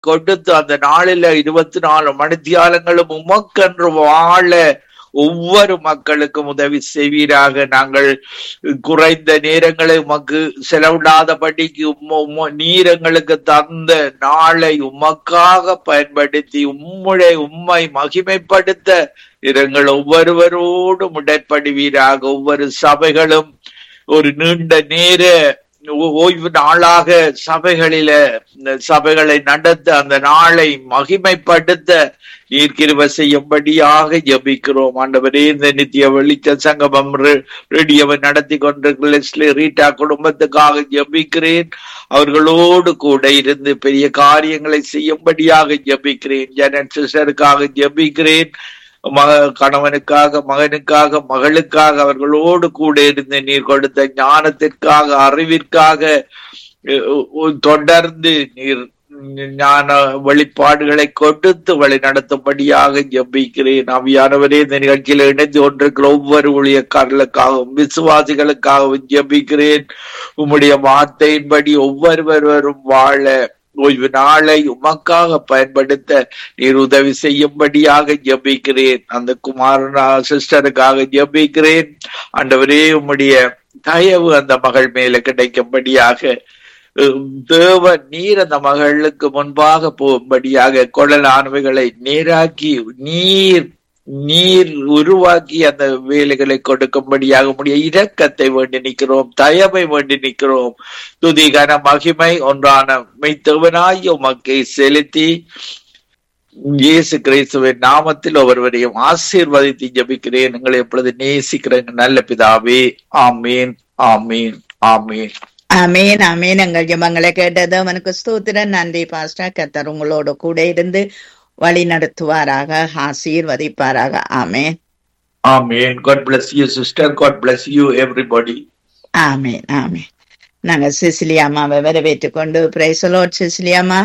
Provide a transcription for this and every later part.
கொடுத்து அந்த நாளில இருபத்தி நாலு மணித்தியாலங்களும் உமக்கென்று வாழ ஒவ்வொரு மக்களுக்கும் உதவி செய்வீராக நாங்கள் குறைந்த நேரங்களை உமக்கு செலவிடாதபடிக்கு உம்ம உம்ம நீர் எங்களுக்கு தந்த நாளை உமக்காக பயன்படுத்தி உம்முடைய உம்மை மகிமைப்படுத்த இரங்கள் ஒவ்வொருவரோடும் உடற்படுவீராக ஒவ்வொரு சபைகளும் ஒரு நீண்ட நேர ஓ- ஓய்வு நாளாக சபைகளில இந்த சபைகளை நடத்த அந்த நாளை மகிமைப்படுத்த நீர் கிருபை செய்யும்படியாக ஜெபிக்கிறோம் ஆண்டவரே இந்த நித்திய வெளிச்ச சங்கமம் ரே- ரேடியோவை நடத்தி கொண்டிருக்கிற லெஸ்லி ரீட்டா குடும்பத்துக்காக ஜெபிக்கிறேன் அவர்களோடு கூட இருந்து பெரிய காரியங்களை செய்யும்படியாக ஜெபிக்கிறேன் ஜனன் சிஸ்டருக்காக ஜெபிக்கிறேன் மக கணவனுக்காக மகனுக்காக மகளுக்காக அவர்களோடு கூட இருந்து நீர் கொடுத்த ஞானத்திற்காக அறிவிற்காக அஹ், அஹ், தொடர்ந்து நீர் ஞான வெளிப்பாடுகளை கொடுத்து வழி நடத்தும்படியாக ஜெபிக்கிறேன் அவியானவரே இந்த நிகழ்ச்சியில் இணைந்து கொண்டிருக்கிற ஒவ்வொரு ஊழியக்காரர்களுக்காகவும் விசுவாசிகளுக்காகவும் ஜெபிக்கிறேன் உம்முடைய வார்த்தையின்படி ஒவ்வொருவரும் வாழ ஓய்வு நாளை உமக்காக பயன்படுத்த நீர் உதவி செய்யும்படியாக ஜெபிக்கிறேன் அந்த குமாரனா சிஸ்டருக்காக ஜெபிக்கிறேன் ஆண்டவரே உம்முடைய தயவு அந்த மகள் மேல கிடைக்கும்படியாக உம், தேவ நீர் அந்த மகளுக்கு முன்பாக போகும்படியாக குழலானவைகளை நீராக்கி நீர் நீர் உருவாக்கி அந்த வேலைகளை கொடுக்கும்படியாக உடைய இரக்கத்தை வேண்டி நிற்கிறோம் தயவை வேண்டி நிற்கிறோம் துதி கன மகிமை ஒன்றான மெய்த்தவனாய் உமக்கை செலுத்தி இயேசு கிறிஸ்துவின் நாமத்தில் ஒவ்வொருவரையும் ஆசீர்வதித்து ஜெபிக்கிறேன் எங்களை எப்பொழுது நேசிக்கிற எங்கள் நல்ல பிதாவே ஆமீன் ஆமீன் ஆமீன் அமேன் அமேன் எங்கள் ஜெபங்களை கேட்டது அவனுக்கு ஸ்தோத்திரம் நன்றி பாஸ்டர் கத்தர் உங்களோட கூட இருந்து வழி நடத்துவாராக ஆசீர்வதிப்பாராக ஆமேன் ஆமீன் God bless you sister God bless you everybody ஆமேன் ஆமேன் நாங்க சிசிலியா அம்மாவை வரவேற்றுக் கொண்டு பிரைசலோட் சிசிலியாமா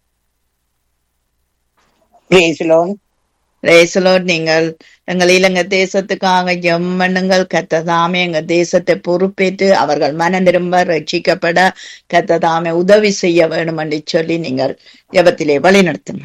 Praise the Lord. பிரேசலோட் நீங்கள் எங்கள் இலங்கை தேசத்துக்காக ஜெம்மண்ணுங்கள் கத்ததாமே எங்க தேசத்தை பொறுப்பேற்று அவர்கள் மனம் திரும்ப ரட்சிக்கப்பட கத்ததாமே உதவி செய்ய வேண்டும் என்று சொல்லி நீங்கள் ஜெபத்திலே வழி நடத்துங்க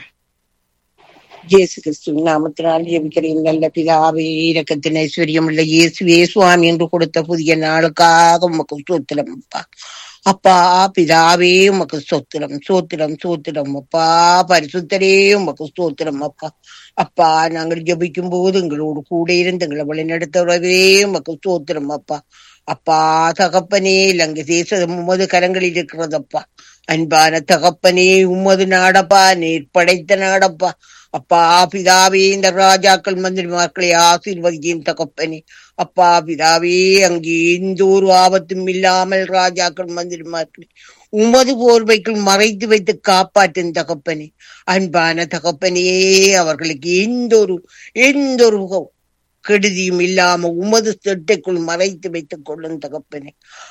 இயேசு கிறிஸ்துவின் நாமத்தினால் ஜெபிக்கிறேன் நல்ல பிதாவே இரக்கத்தின் ஐஸ்வர்யம் உள்ள இயேசுவே சுவாமி என்று கொடுத்த புதிய நாளுக்காக உமக்கு சோத்திரம் அப்பா அப்பா பிதாவே உமக்கு சோத்திரம் சோத்திரம் சோத்திரம் அப்பா பரிசுத்தரே உமக்கு சோத்திரம் அப்பா அப்பா நாங்கள் ஜெபிக்கும் போது எங்களோடு கூட இருந்து எங்களை வழி நடத்துறவே உமக்கு சோத்திரம் அப்பா அப்பா தகப்பனே இலங்கை தேசம் உமது கரங்களில் இருக்கிறதப்பா அன்பான தகப்பனே உமது நாடப்பா நீர் படைத்த நாடப்பா அப்பா பிதாவே இந்த ராஜாக்கள் மந்திரிமார்களை ஆசீர்வதியும் தகப்பனே அப்பா பிதாவே அங்கே எந்த ஒரு ஆபத்தும் இல்லாமல் ராஜாக்கள் மந்திரிமார்களை உமது போர்வைக்குள் மறைத்து வைத்து காப்பாற்றும் தகப்பனே அன்பான தகப்பனே அவர்களுக்கு எந்த ஒரு எந்த ஒரு கெடுதியும் இல்லாம உமது திட்டைக்குள் மறைத்து வைத்துக் கொள்ளும் தகப்பனே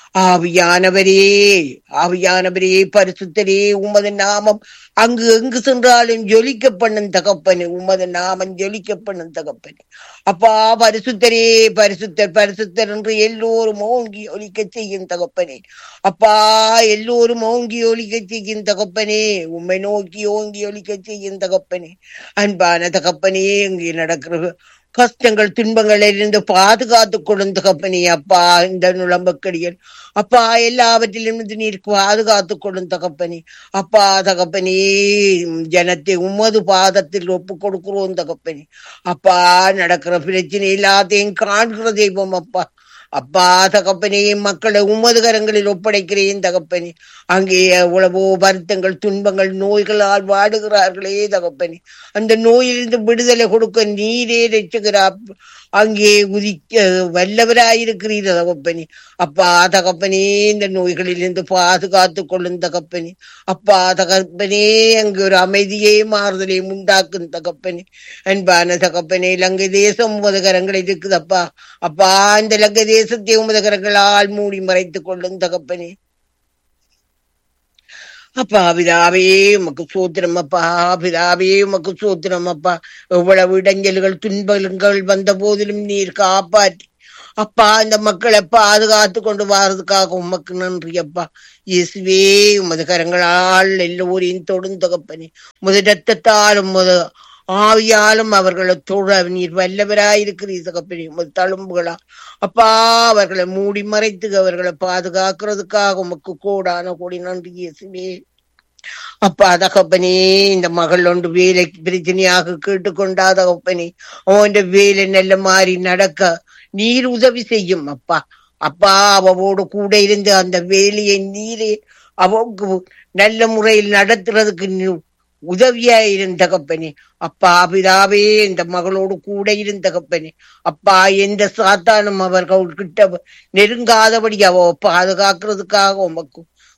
ஆவியானவரே ஆவியானவரே பரிசுத்தரே உமது நாமம் அங்கு எங்கு சென்றாலும் ஜொலிக்க பண்ணும் தகப்பனே உமது நாமம் ஜொலிக்க பண்ணும் தகப்பனே அப்பா பரிசுத்தரே பரிசுத்தர் பரிசுத்தர் என்று எல்லோரும் ஓங்கி ஒலிக்க செய்யும் தகப்பனே அப்பா எல்லோரும் ஓங்கி ஒலிக்க செய்யும் தகப்பனே உம்மை நோக்கி ஓங்கி ஒலிக்க செய்யும் தகப்பனே அன்பான தகப்பனே இங்கே நடக்கிற கஷ்டங்கள் துன்பங்களில் இருந்து பாதுகாத்து கொள்ளும் தகப்பனே அப்பா இந்த நுழம்பக்கடியல் அப்பா எல்லாவற்றிலும் இருந்து நீர் பாதுகாத்து கொள்ளும் தகப்பனே அப்பா தகப்பனே ஜனத்தை உமது பாதத்தில் ஒப்பு கொடுக்கிறோம் தகப்பனே அப்பா நடக்கிற பிரச்சனை எல்லாத்தையும் காண்கிற தெய்வம் அப்பா அப்பா தகப்பனே மக்களை உமது கரங்களில் ஒப்படைக்கிறேன் தகப்பனே அங்கே எவ்வளவோ வருத்தங்கள் துன்பங்கள் நோய்களால் வாடுகிறார்களே தகப்பனே அந்த நோயிலிருந்து விடுதலை கொடுக்க நீரே ரட்சுகிறா அங்கே உதிக்க வல்லவராயிருக்கிறீர் தகப்பனே அப்பா தகப்பனே இந்த நோய்களிலிருந்து பாதுகாத்து கொள்ளும் தகப்பனே அப்பா தகப்பனே அங்கு ஒரு அமைதியே மாறுதலையும் உண்டாக்கும் தகப்பனே அன்பான தகப்பனே லங்கை தேசம் உமது கரங்களில் இருக்குதப்பா அப்பா இந்த லங்கை தேசத்தை உமது கரங்களால் மூடி மறைத்துக் கொள்ளும் தகப்பனே அப்பா பிதாவே உமக்கு சூத்திரம் அப்பா பிதாவே உமக்கு சூத்திரம் அப்பா எவ்வளவு இடைஞ்சல்கள் துன்பங்கள் வந்த போதிலும் நீர் காப்பாற்றி அப்பா இந்த மக்களை பாதுகாத்து கொண்டு வாரதுக்காக உமக்கு நன்றி அப்பா இயேசுவே உமது கரங்களால் எல்லோரையும் தொடும் தகப்பனே உமது ரத்தத்தாலும் உமது ஆவியாலும் அவர்களை தொழ நீர் வல்லவராயிருக்கிறீர் தகப்பனே உமது தழும்புகளா அப்பா அவர்களை மூடி மறைத்து அவர்களை பாதுகாக்கிறதுக்காக உமக்கு கோடான கோடி நன்றி இயேசுவே அப்பா தகப்பனே இந்த மகள் ஒன்று வேலை பிரச்சனையாக கேட்டுக்கொண்டா தகப்பனே அவன் வேலை நல்ல மாதிரி நடக்க நீர் உதவி செய்யும் அப்பா அப்பா அவவோடு கூட இருந்து அந்த வேலையை நீரே அவக்கு நல்ல முறையில் நடத்துறதுக்கு நீ உதவியா இருந்த தகப்பனே அப்பா பிதாவே இந்த மகளோடு கூட இருந்த தகப்பனே அப்பா எந்த சாத்தானும் அவர்கள் கிட்ட நெருங்காதபடி அவ பாதுகாக்கிறதுக்காக உமக்கு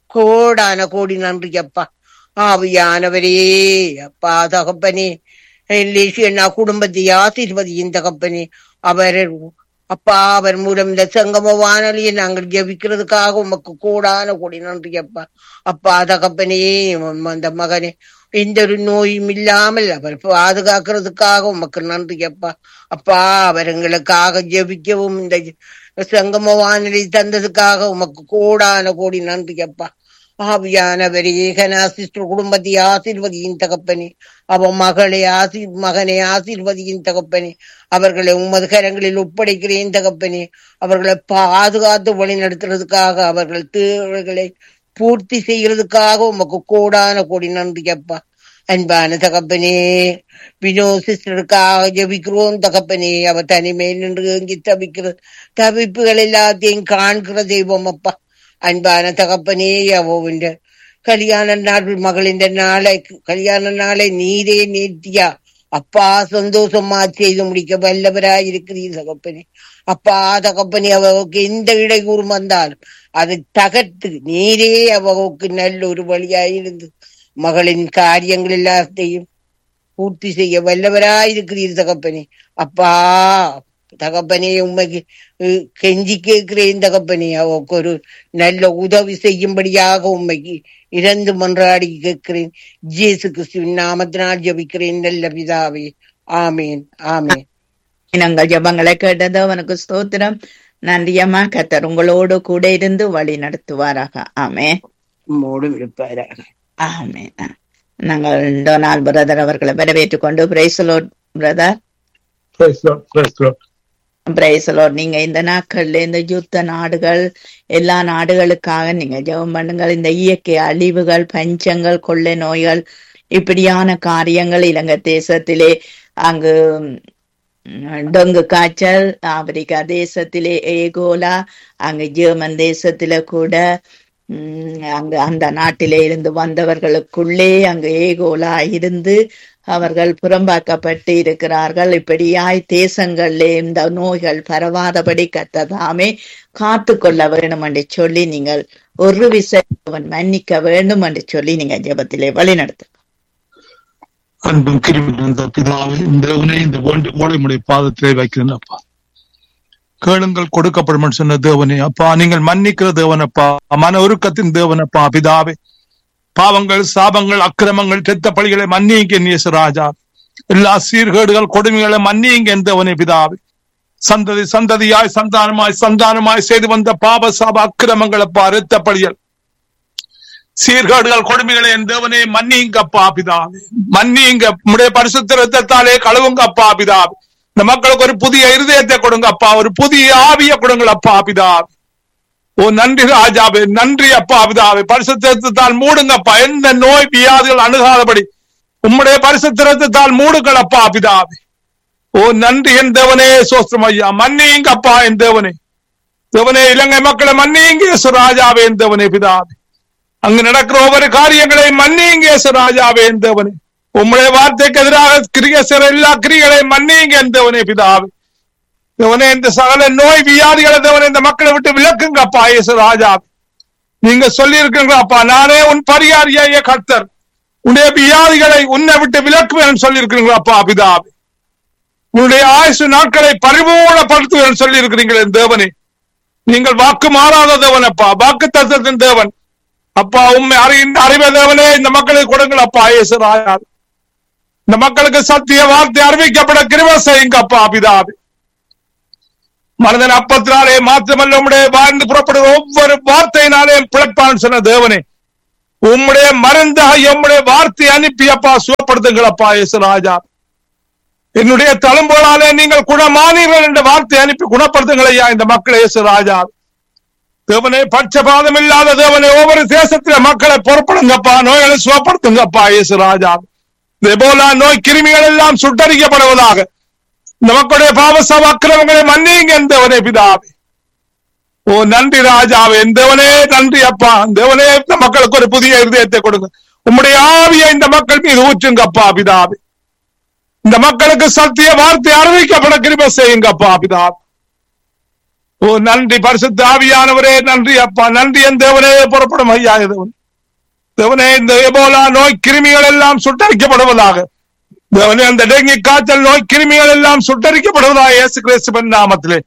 கோடான கோடி நன்றி அப்பா ஆவியானவரே அப்பா தகப்பனே லேசியண்ணா குடும்பத்தை ஆசீர்வதியின் தகப்பனே அவர் அப்பா அவர் மூலம் இந்த சங்கம வானொலியை நாங்கள் ஜெபிக்கிறதுக்காக உமக்கு கூடான கூடி நன்றி அப்பா அப்பா தகப்பனே உம் அந்த மகனே எந்த ஒரு நோயும் இல்லாமல் அவர் பாதுகாக்கிறதுக்காக உமக்கு நன்றி அப்பா அப்பா அவர் எங்களுக்காக ஜெபிக்கவும் இந்த சங்கம வானொலி தந்ததுக்காக உமக்கு கூடான கோடி நன்றி அப்பா ஆவியானவரே ஏகனாசிஸ்டர் குடும்பத்தை ஆசீர்வதியின் தகப்பனே அவ மகளை ஆசி மகனை ஆசீர்வதியின் தகப்பனே அவர்களை உமது கரங்களில் ஒப்படைக்கிறேன் தகப்பனே அவர்களை பாதுகாத்து வழி நடத்துறதுக்காக அவர்கள் தேவைகளை பூர்த்தி செய்யறதுக்காக உமக்கு கோடான கோடி நன்றி அப்பா அன்பான தகப்பனே வினோ சிஸ்டருக்காக ஜபிக்கிறோம் தகப்பனே அவ தனிமையில் நின்று எங்கி தவிக்கிற தவிப்புகள் எல்லாத்தையும் காண்கிற தெய்வம் அப்பா அன்பான தகப்பனே அவோவிന്റെ கல்யாண நாள் மகளின் நாளை கல்யாண நாளை நீரே நீட்டியா அப்பா சந்தோஷமா செய்து முடிக்க வல்லவராய் இருக்கிறீர் தகப்பனே அப்பா தகப்பனே அவருக்கு எந்த இடையூறும் வந்தாலும் அதை தகர்த்து நீரே அவருக்கு நல்ல ஒரு வழியாயிருந்து மகளின் காரியங்கள் எல்லாத்தையும் பூர்த்தி செய்ய வல்லவராயிருக்கிறீர் தகப்பனே அப்பா தகப்பனே உண்மைக்கு அஹ், கெஞ்சி கேட்கிறேன் தகப்பனே அவருக்கு ஒரு நல்ல உதவி செய்யும்படியாக உண்மைக்கு இறந்து மன்றாடி கேட்கிறேன் ஜேசு கிறிஸ்துவின் நாமத்தினால் ஜெபிக்கிறேன் நல்ல பிதாவே ஆமேன் ஆமேன் நாங்கள் ஜபங்களை கேட்டது அவனுக்கு ஸ்தோத்திரம் நன்றியம்மா கத்தர் உங்களோடு கூட இருந்து வழி நடத்துவாராக ஆமே உம்மோடும் இருப்பாராக ஆமே நாங்கள் டொனால் பிரதர் அவர்களை வரவேற்றுக் கொண்டு praise the Lord brother Praise Lord, praise Lord. Praise the Lord நீங்க இந்த நாட்கள்ல இந்த யுத்த நாடுகள் எல்லா நாடுகளுக்காக நீங்க ஜெபம் பண்ணுங்கள் இந்த இயற்கை அழிவுகள் பஞ்சங்கள் கொள்ளை நோய்கள் இப்படியான காரியங்கள் இலங்கை தேசத்திலே அங்கு ம், டொங்கு காய்ச்சல் ஆப்பிரிக்கா தேசத்திலே ஏகோலா அங்கு ஜெர்மன் தேசத்தில கூட ம், அங்கு அந்த நாட்டிலே இருந்து வந்தவர்களுக்குள்ளே அங்கு ஏகோலா இருந்து அவர்கள் புறம்பாக்கப்பட்டு இருக்கிறார்கள் இப்படியாய் தேசங்களிலே இந்த நோய்கள் பரவாதபடி கத்ததாமே காத்து கொள்ள வேண்டும் என்று சொல்லி நீங்கள் ஒரு விசைவன் மன்னிக்க வேண்டும் என்று சொல்லி நீங்க ஜெபத்திலே வழிநடத்து அன்பும் கிருமிந்த பிதாவே இந்த உனை இந்த வேண்டு ஓலைமுடைய பாதத்திலே வைக்கிறேன் அப்பா கேளுங்கள் கொடுக்கப்படும் சொன்ன தேவனே அப்பா நீங்கள் மன்னிக்கிற தேவனப்பா மன உருக்கத்தின் தேவனப்பா பிதாவே பாவங்கள் சாபங்கள் அக்கிரமங்கள் செத்த பழிகளை மன்னிங்க நேசராஜா எல்லா சீர்கேடுகள் கொடுமைகளை மன்னிங்க தேவனே பிதாவே சந்ததி சந்ததியாய் சந்தானமாய் சந்தானமாய் செய்து வந்த பாப சாப அக்கிரமங்கள் அப்பா இரத்த பழிகள் சீர்கேடுகள் கொடுமைகளை என் தேவனே மன்னிங்கப்பா பிதாவே மன்னிங்க உடைய பரிசுத்த ரத்தத்தாலே கழுவுங்கப்பா பிதாவே இந்த மக்களுக்கு ஒரு புதிய இருதயத்தை கொடுங்கப்பா ஒரு புதிய ஆவிய கொடுங்களப்பா பிதாவே ஓ நன்றி ராஜாவே நன்றி அப்பா பிதாவே பரிசுத்தால் மூடுங்கப்பா எந்த நோய் வியாதிகள் அணுகாதபடி உம்முடைய பரிசுத்திரத்தால் மூடுங்களப்பா பிதாவே ஓ நன்றி என் தேவனே சோஸ்திரம் ஐயா மன்னிங்கப்பா என் தேவனே தேவனே இலங்கை மக்களை மன்னிங்க சுராஜாவே என் தேவனே பிதாவே அங்கு நடக்கிற ஒவ்வொரு காரியங்களை மன்னிங்க ராஜாவே தேவனே உம்முடைய வார்த்தைக்கு எதிராக கிரியை செய்ற எல்லா கிரிகளையும் மன்னிங்க தேவனே பிதாவே தேவனே இந்த சகல நோய் வியாதிகளை தேவனே இந்த மக்களை விட்டு விலக்குங்கப்பா இயேசு ராஜா நீங்க சொல்லி இருக்கீங்களாப்பா நானே உன் பரிகாரியாய கர்த்தர் உன்னுடைய வியாதிகளை உன்னை விட்டு விலக்குவேன் சொல்லி இருக்கிறீங்களாப்பா பிதாவே உன்னுடைய ஆயுசு நாட்களை பரிபூர்ணப்படுத்துவேன் சொல்லி இருக்கிறீங்களே தேவனே நீங்கள் வாக்கு மாறாத தேவனப்பா வாக்கு தத்துவத்தின் தேவன் அப்பா உண்மை அறிந்த அறிவை தேவனே இந்த மக்களுக்கு கொடுங்கள் அப்பா இயேசு ராஜா இந்த மக்களுக்கு சத்திய வார்த்தை அறிவிக்கப்பட கிருப செய்யுங்க அப்பா பிதாவே மனதன் அப்பத்தினாலே மாத்திரமல்ல உம்முடைய வாழ்ந்து புறப்படுகிற ஒவ்வொரு வார்த்தையினாலே பிழைப்பான் சொன்ன தேவனே உம்முடைய மருந்தாக எம்முடைய வார்த்தை அனுப்பி அப்பா சுகப்படுத்துங்களப்பா இயேசுராஜா என்னுடைய தழும்போலாலே நீங்கள் குணமானீர்கள் என்ற வார்த்தை அனுப்பி குணப்படுத்துங்கள் ஐயா இந்த மக்களை இயேசுராஜா தேவனே பட்சபாதம் இல்லாத தேவனே ஒவ்வொரு தேசத்தில மக்களை பொறுப்படுங்கப்பா நோய்களை சுகப்படுத்துங்கப்பா இயேசுராஜா எபோலா நோய் கிருமிகள் எல்லாம் சுட்டரிக்கப்படுவதாக இந்த மக்களுடைய பாவசவ அக்கிரமங்களை மன்னிங்க தேவனே பிதாவே ஓ நன்றி ராஜாவே தேவனே நன்றி அப்பா தேவனே இந்த மக்களுக்கு ஒரு புதிய இருதயத்தை கொடுங்க உம்முடைய ஆவியை இந்த மக்கள் மீது ஊற்றுங்கப்பா பிதாவே இந்த மக்களுக்கு சத்திய வார்த்தை அறிவிக்கப்பட கிருப செய்யுங்கப்பா பிதாவே ஓ நன்றி பரிசுத்த ஆவியானவரே நன்றி அப்பா நன்றி என் தேவனே புறப்படும் ஐயா தேவன் தேவனே இந்த எபோலா நோய் கிருமிகள் எல்லாம் சுட்டரிக்கப்படுவதாக தேவனே அந்த டெங்கி காய்ச்சல் நோய் கிருமிகள் எல்லாம் சுட்டரிக்கப்படுவதாக இயேசு கிறிஸ்துவின் நாமத்திலே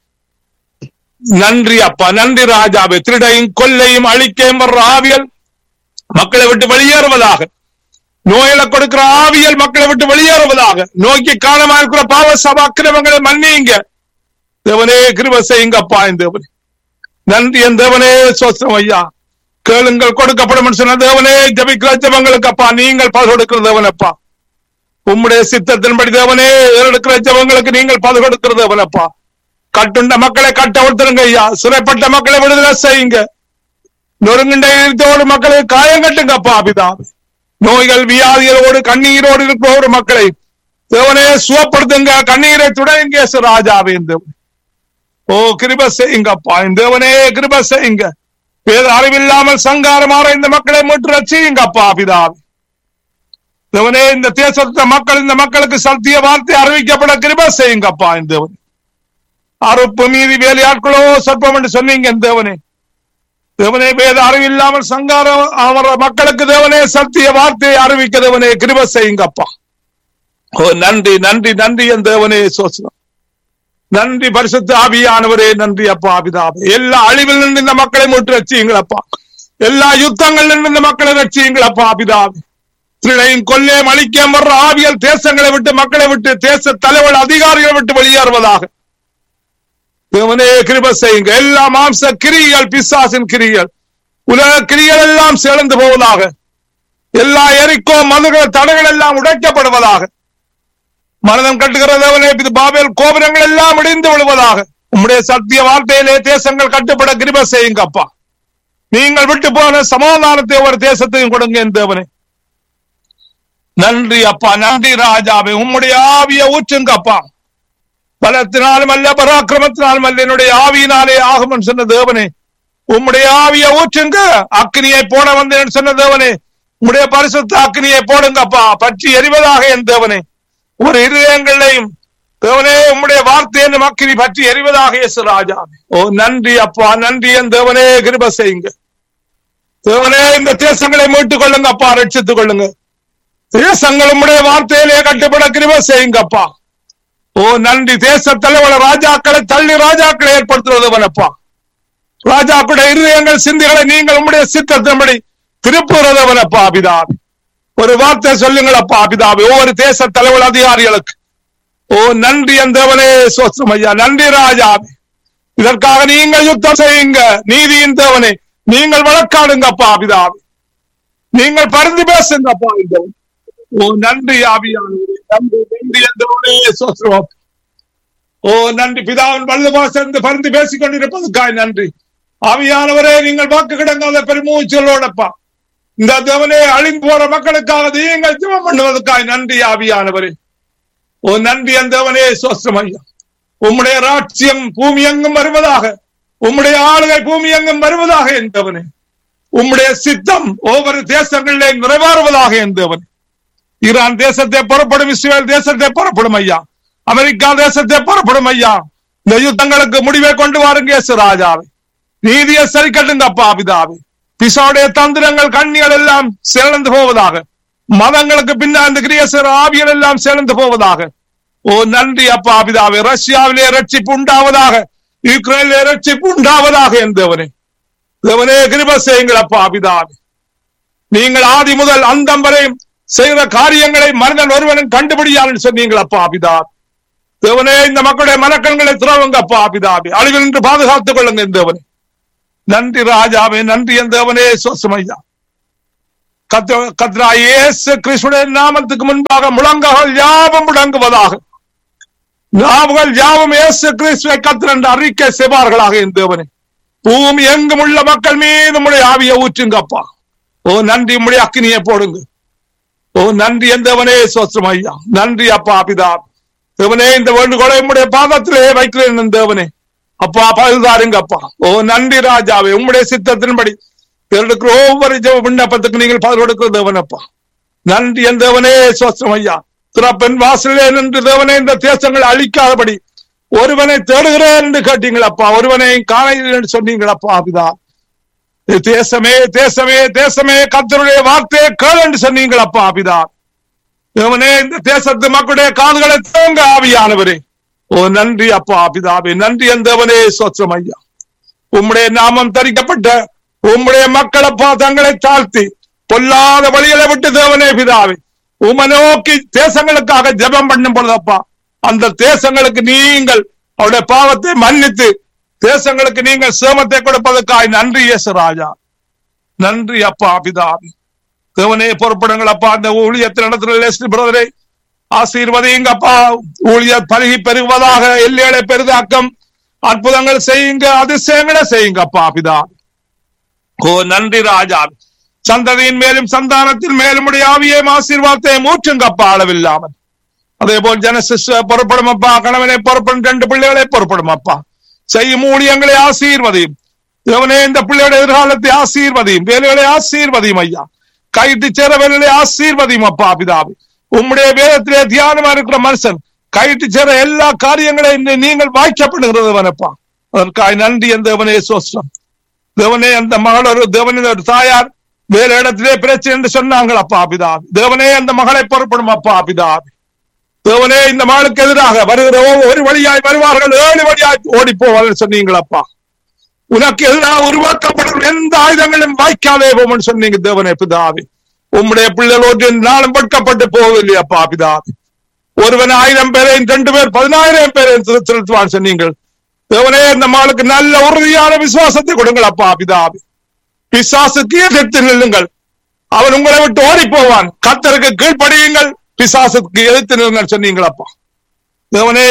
நன்றி அப்பா நன்றி ராஜாவே திருடையும் கொல்லையும் அழிக்கையும் வர்ற ஆவியல் மக்களை விட்டு வெளியேறுவதாக நோயில கொடுக்கிற ஆவியல் மக்களை விட்டு வெளியேறுவதாக நோக்கி காலமா இருக்கிற பாவ சபா அக்கிரமங்களை மன்னிங்க தேவனே கிருப செய்யுங்கப்பா என் தேவனே நன்றி என் தேவனே சோஸ்திரம் ஐயா கேளுங்கள் கொடுக்கப்படும் சொன்ன தேவனே ஜபிக்கிற ஜபங்களுக்கு அப்பா நீங்கள் பதில் கொடுக்கிற தேவனப்பா உம்முடைய சித்தத்தின்படி தேவனே எடுக்கிற ஜபங்களுக்கு நீங்கள் பதில் கொடுக்கிற தேவனப்பா கட்டுண்ட மக்களை கட்ட ஒருத்தருங்க ஐயா சிறைப்பட்ட மக்களை விடுதலை செய்யுங்க நொறுங்குண்ட இதோடு மக்களை காயம் கட்டுங்கப்பா அபிதாவே நோய்கள் வியாதிகளோடு கண்ணீரோடு இருக்கிற மக்களை தேவனே சுவப்படுத்துங்க கண்ணீரை துடையுங்க ராஜாவே தேவன் ஓ கிருப செய்யுங்கப்பா இந்த தேவனே கிருப செய்யுங்க வேத அறிவில்லாமல் சங்காரமாற இந்த மக்களை மீட்டு ரட்சியுங்கப்பா பிதாவே தேவனே இந்த தேசத்த மக்கள் இந்த மக்களுக்கு சத்திய வார்த்தை அறிவிக்கப்பட கிருப செய்யுங்கப்பா இந்த தேவன் அறுப்பு மீதி வேலையாட்களோ சொற்பம் என்று சொன்னீங்க தேவனே தேவனே வேத அறிவில்லாமல் சங்காரம் அவர் மக்களுக்கு தேவனே சத்திய வார்த்தையை அறிவிக்க தேவனே கிருப செய்யுங்கப்பா ஓ நன்றி நன்றி நன்றி என் தேவனே சோசனம் நன்றி பரிசுத்த ஆவியானவரே நன்றி அப்பா அபிதாபே எல்லா அழிவில் நின்று இந்த மக்களை மீட்டு ரட்சியுங்களப்பா எல்லா யுத்தங்கள் நின்று இந்த மக்களை ரட்சியுங்களப்பா அபிதாபே திருளையும் கொல்லையும் அழிக்கம் வர்ற ஆவியல் தேசங்களை விட்டு மக்களை விட்டு தேச தலைவர் அதிகாரிகளை விட்டு வெளியேறுவதாக தேவனே கிருப செய்யுங்க எல்லா மாம்ச கிரிகள் பிசாசின் கிரிகள் உலக கிரிகள் எல்லாம் சேர்ந்து போவதாக எல்லா எரிக்கோ மதுகள் தடைகள் எல்லாம் உடைக்கப்படுவதாக மனதம் கட்டுகிற தேவனே இது பாபேல் கோபுரங்கள் எல்லாம் இடிந்து விழுவதாக உம்முடைய சத்திய வார்த்தையிலே தேசங்கள் கட்டுப்பட கிருப செய்யுங்க அப்பா நீங்கள் விட்டு போன சமாதானத்தை ஒரு தேசத்தையும் கொடுங்க என் தேவனே நன்றி அப்பா நன்றி ராஜாவே உம்முடைய ஆவிய ஊற்றுங்க அப்பா பலத்தினாலும் அல்ல பராக்கிரமத்தினாலும் அல்ல என்னுடைய ஆவியினாலே ஆகும் சொன்ன தேவனே உம்முடைய ஆவிய ஊற்றுங்க அக்னியை போட வந்தேன் சொன்ன தேவனே உம்முடைய பரிசுத்த அக்னியை போடுங்கப்பா பற்றி எறிவதாக என் தேவனே ஒரு இருதயங்களையும் தேவனே உம்முடைய வார்த்தை என்னும் அக்கினி பற்றி எறிவதாக இயேசு ராஜா ஓ நன்றி அப்பா நன்றி என் தேவனே கிருப செய்யுங்க தேவனே இந்த தேசங்களை மீட்டுக் கொள்ளுங்க அப்பா ரட்சித்துக் கொள்ளுங்க தேசங்கள் உம்முடைய வார்த்தையிலே கட்டுப்பட கிருப செய்யுங்கப்பா ஓ நன்றி தேச தலைவர் ராஜாக்களை தள்ளி ராஜாக்களை ஏற்படுத்துவதவனப்பா ராஜாக்களுடைய இருதயங்கள் சிந்திகளை நீங்கள் உம்முடைய சித்தத்தின்படி திருப்புறதவனப்பா அபிதாபி ஒரு வார்த்தை சொல்லுங்களப்பா அபிதாபி ஒவ்வொரு தேச தலைவர் அதிகாரிகளுக்கு ஓ நன்றி தேவனே சோஸ்திரம் ஐயா நன்றி ராஜாபி இதற்காக நீங்கள் யுத்தம் செய்யுங்க நீதியின் தேவனே நீங்கள் வழக்காடுங்கப்பா அபிதாபி நீங்கள் பரிந்து பேசுங்கப்பா இந்த ஓ நன்றி ஆவியானவரே நன்றி நன்றி என்றவனே சோஸ்திரம் ஓ நன்றி பிதாவின் வல்லமா சேர்ந்து பரிந்து பேசிக் கொண்டிருப்பதற்காய் நன்றி ஆவியானவரே நீங்கள் வாக்கு கிடங்காத பெருமூச்சலோடப்பா இந்த தேவனே அழிந்து போற மக்களுக்காக நீங்கள் ஜெபம் பண்ணுவதற்காய் நன்றி ஆவியானவரே ஓ நன்றி அந்தவனே சோஸ்திரம் ஐயா உம்முடைய ராட்சியம் பூமி எங்கும் வருவதாக உம்முடைய ஆளுகை பூமி எங்கும் வருவதாக என்பவனே உம்முடைய சித்தம் ஒவ்வொரு தேசங்களிலே நிறைவேறுவதாக என்பவன் ஈரான் தேசத்தை புறப்படும் இஸ்ரேல் தேசத்தை புறப்படும் ஐயா அமெரிக்கா தேசத்தை புறப்படும் ஐயா இந்த யுத்தங்களுக்கு முடிவை கொண்டு வாருங்க இயேசு ராஜாவே நீதியை சரி கட்டுங்கப்பா பிதாவே பிசாவுடைய தந்திரங்கள் கண்ணிகள் எல்லாம் சேர்ந்து போவதாக மதங்களுக்கு பின்னாண்டு கிரியசர் ஆவியல் எல்லாம் சேர்ந்து போவதாக ஓ நன்றி அப்பா பிதாவே ரஷ்யாவிலே ரட்சிப்பு உண்டாவதாக யுக்ரைனிலே ரட்சிப்பு உண்டாவதாக என் தேவனே தேவனே கிருப செய்யுங்கள் அப்பா பிதாவே நீங்கள் ஆதி முதல் அந்தம் வரை செய்கிற காரியங்களை மனிதன் ஒருவனும் கண்டுபிடியான்னு சொன்னீங்கள் அப்பா பிதா தேவனே இந்த மக்களுடைய மனக்கண்களை திறவுங்கப்பா பிதாவே அழிவில் நின்று பாதுகாத்துக் கொள்ளுங்க என் தேவனே நன்றி ராஜாவே நன்றி என் தேவனே சோசமையா கத்த கத்ரா இயேசு கிறிஸ்துடைய நாமத்துக்கு முன்பாக முழங்ககள் யாவும் முழங்குவதாக நாவுகள் யாவும் இயேசு கிறிஸ்துவை கத்திர என்று அறிக்கை செய்வார்களாக என் தேவனே பூமி எங்கும் உள்ள மக்கள் மீது உடைய ஆவியை ஊற்றுங்கப்பா ஓ நன்றி உடைய அக்கினியை போடுங்க ஓ நன்றி என் தேவனே சோஸ்திரம் ஐயா நன்றி அப்பா பிதா தேவனே இந்த வேண்டுகோளை உம்முடைய பாதத்திலே வைக்கிறேன் என் தேவனே அப்பா பழுதாருங்க அப்பா ஓ நன்றி ராஜாவே உம்முடைய சித்தத்தின்படி இருக்கிற ஒவ்வொரு ஜெப விண்ணப்பத்துக்கு நீங்கள் பதில் கொடுக்கிற தேவனப்பா நன்றி என் தேவனே சோஸ்திரம் ஐயா திறப்பெண் வாசலே நின்று தேவனே இந்த தேசங்களை அழிக்காதபடி ஒருவனை தேடுகிறேன் என்று கேட்டீங்களப்பா ஒருவனை காணையில் என்று சொன்னீங்களப்பா பிதா தேசமே தேசமே தேசமே கத்தருடைய வார்த்தையை கேள் என்று சொன்னீங்களப்பா பிதா தேவனே இந்த தேசத்து மக்களுடைய காதுகளை தோங்க ஆவியானவரே ஓ நன்றி அப்பா பிதாவே நன்றி என் தேவனே சோத்திரம் ஐயா உம்முடைய நாமம் தரிக்கப்பட்ட உம்முடைய மக்கள் அப்பா தங்களை தாழ்த்தி பொல்லாத வழிகளை விட்டு தேவனே பிதாவே உமை நோக்கி தேசங்களுக்காக ஜெபம் பண்ணும் பொழுதப்பா அந்த தேசங்களுக்கு நீங்கள் அவருடைய பாவத்தை மன்னித்து தேசங்களுக்கு நீங்கள் சேமத்தை கொடுப்பதற்காக நன்றி இயேசு ராஜா நன்றி அப்பா பிதாவே தேவனே பொறுப்படுங்கள் அப்பா அந்த ஊழியத்தில் நடத்துகிற லெஸ்லி பிரதரை ஆசீர்வதிங்க அப்பா ஊழியர் பருகி பெருகுவதாக எல்லைகளை பெரிதாக்கம் அற்புதங்கள் செய்யுங்க அதிசயங்களை செய்யுங்க அப்பா பிதா ஓ நன்றி ராஜா சந்ததியின் மேலும் சந்தானத்தின் மேலும் உடைய ஆவியையும் ஆசீர்வாதத்தையும் ஊற்றுங்க அப்பா அளவில்லாமல் அதே போல் ஜனசிஸ்ட புறப்படும் அப்பா கணவனை புறப்படும் ரெண்டு பிள்ளைகளை புறப்படும் அப்பா செய்யும் ஊழியங்களை ஆசீர்வதியும் தேவனே இந்த பிள்ளையுடைய எதிர்காலத்தை ஆசீர்வதியும் வேலைகளை ஆசீர்வதியும் ஐயா கைட்டு சேர வேலைகளை ஆசீர்வதியும் அப்பா பிதாவி உம்முடைய வேதத்திலே தியானமா இருக்கிற மனுஷன் கைட்டு சேர எல்லா காரியங்களையும் நீங்கள் வாய்க்கப்படுகிறதவனப்பா அதற்காக நன்றி என் தேவனே சோஸ்டம் தேவனே அந்த மகள் ஒரு தேவனின் ஒரு தாயார் வேறு இடத்திலே பிரச்சனை என்று சொன்னாங்கள் அப்பா பிதாவி தேவனே அந்த மகளை பொறுப்படும் அப்பா பிதாவி தேவனே இந்த மகளுக்கு எதிராக வருகிற ஒரு வழியாய் வருவார்கள் ஏழு வழியாய் ஓடி போவார்கள் சொன்னீங்களப்பா உனக்கு எதிராக உருவாக்கப்படும் எந்த ஆயுதங்களும் வாய்க்காதே போமன்னு சொன்னீங்க தேவனே பிதாவி உம்முடைய பிள்ளைகளோடு நாளும் பட்கப்பட்டு போகவில்லை அப்பா பிதாவி ஒருவன் ஆயிரம் பேரையும் ரெண்டு பேர் பதினாயிரம் பேரையும் செலுத்துவான் சொன்னீங்கள் தேவனே இந்த மகளுக்கு நல்ல உறுதியான விசுவாசத்தை கொடுங்கள் அப்பா பிதாவி பிசாசுக்கு எதிர்த்து நில்லுங்கள் அவன் உங்களை விட்டு ஓடி போவான் கத்தருக்கு கீழ்ப்படியுங்கள் பிசாசுக்கு எதிர்த்து நில்லுங்கள் சொன்னீங்களப்பா தேவனே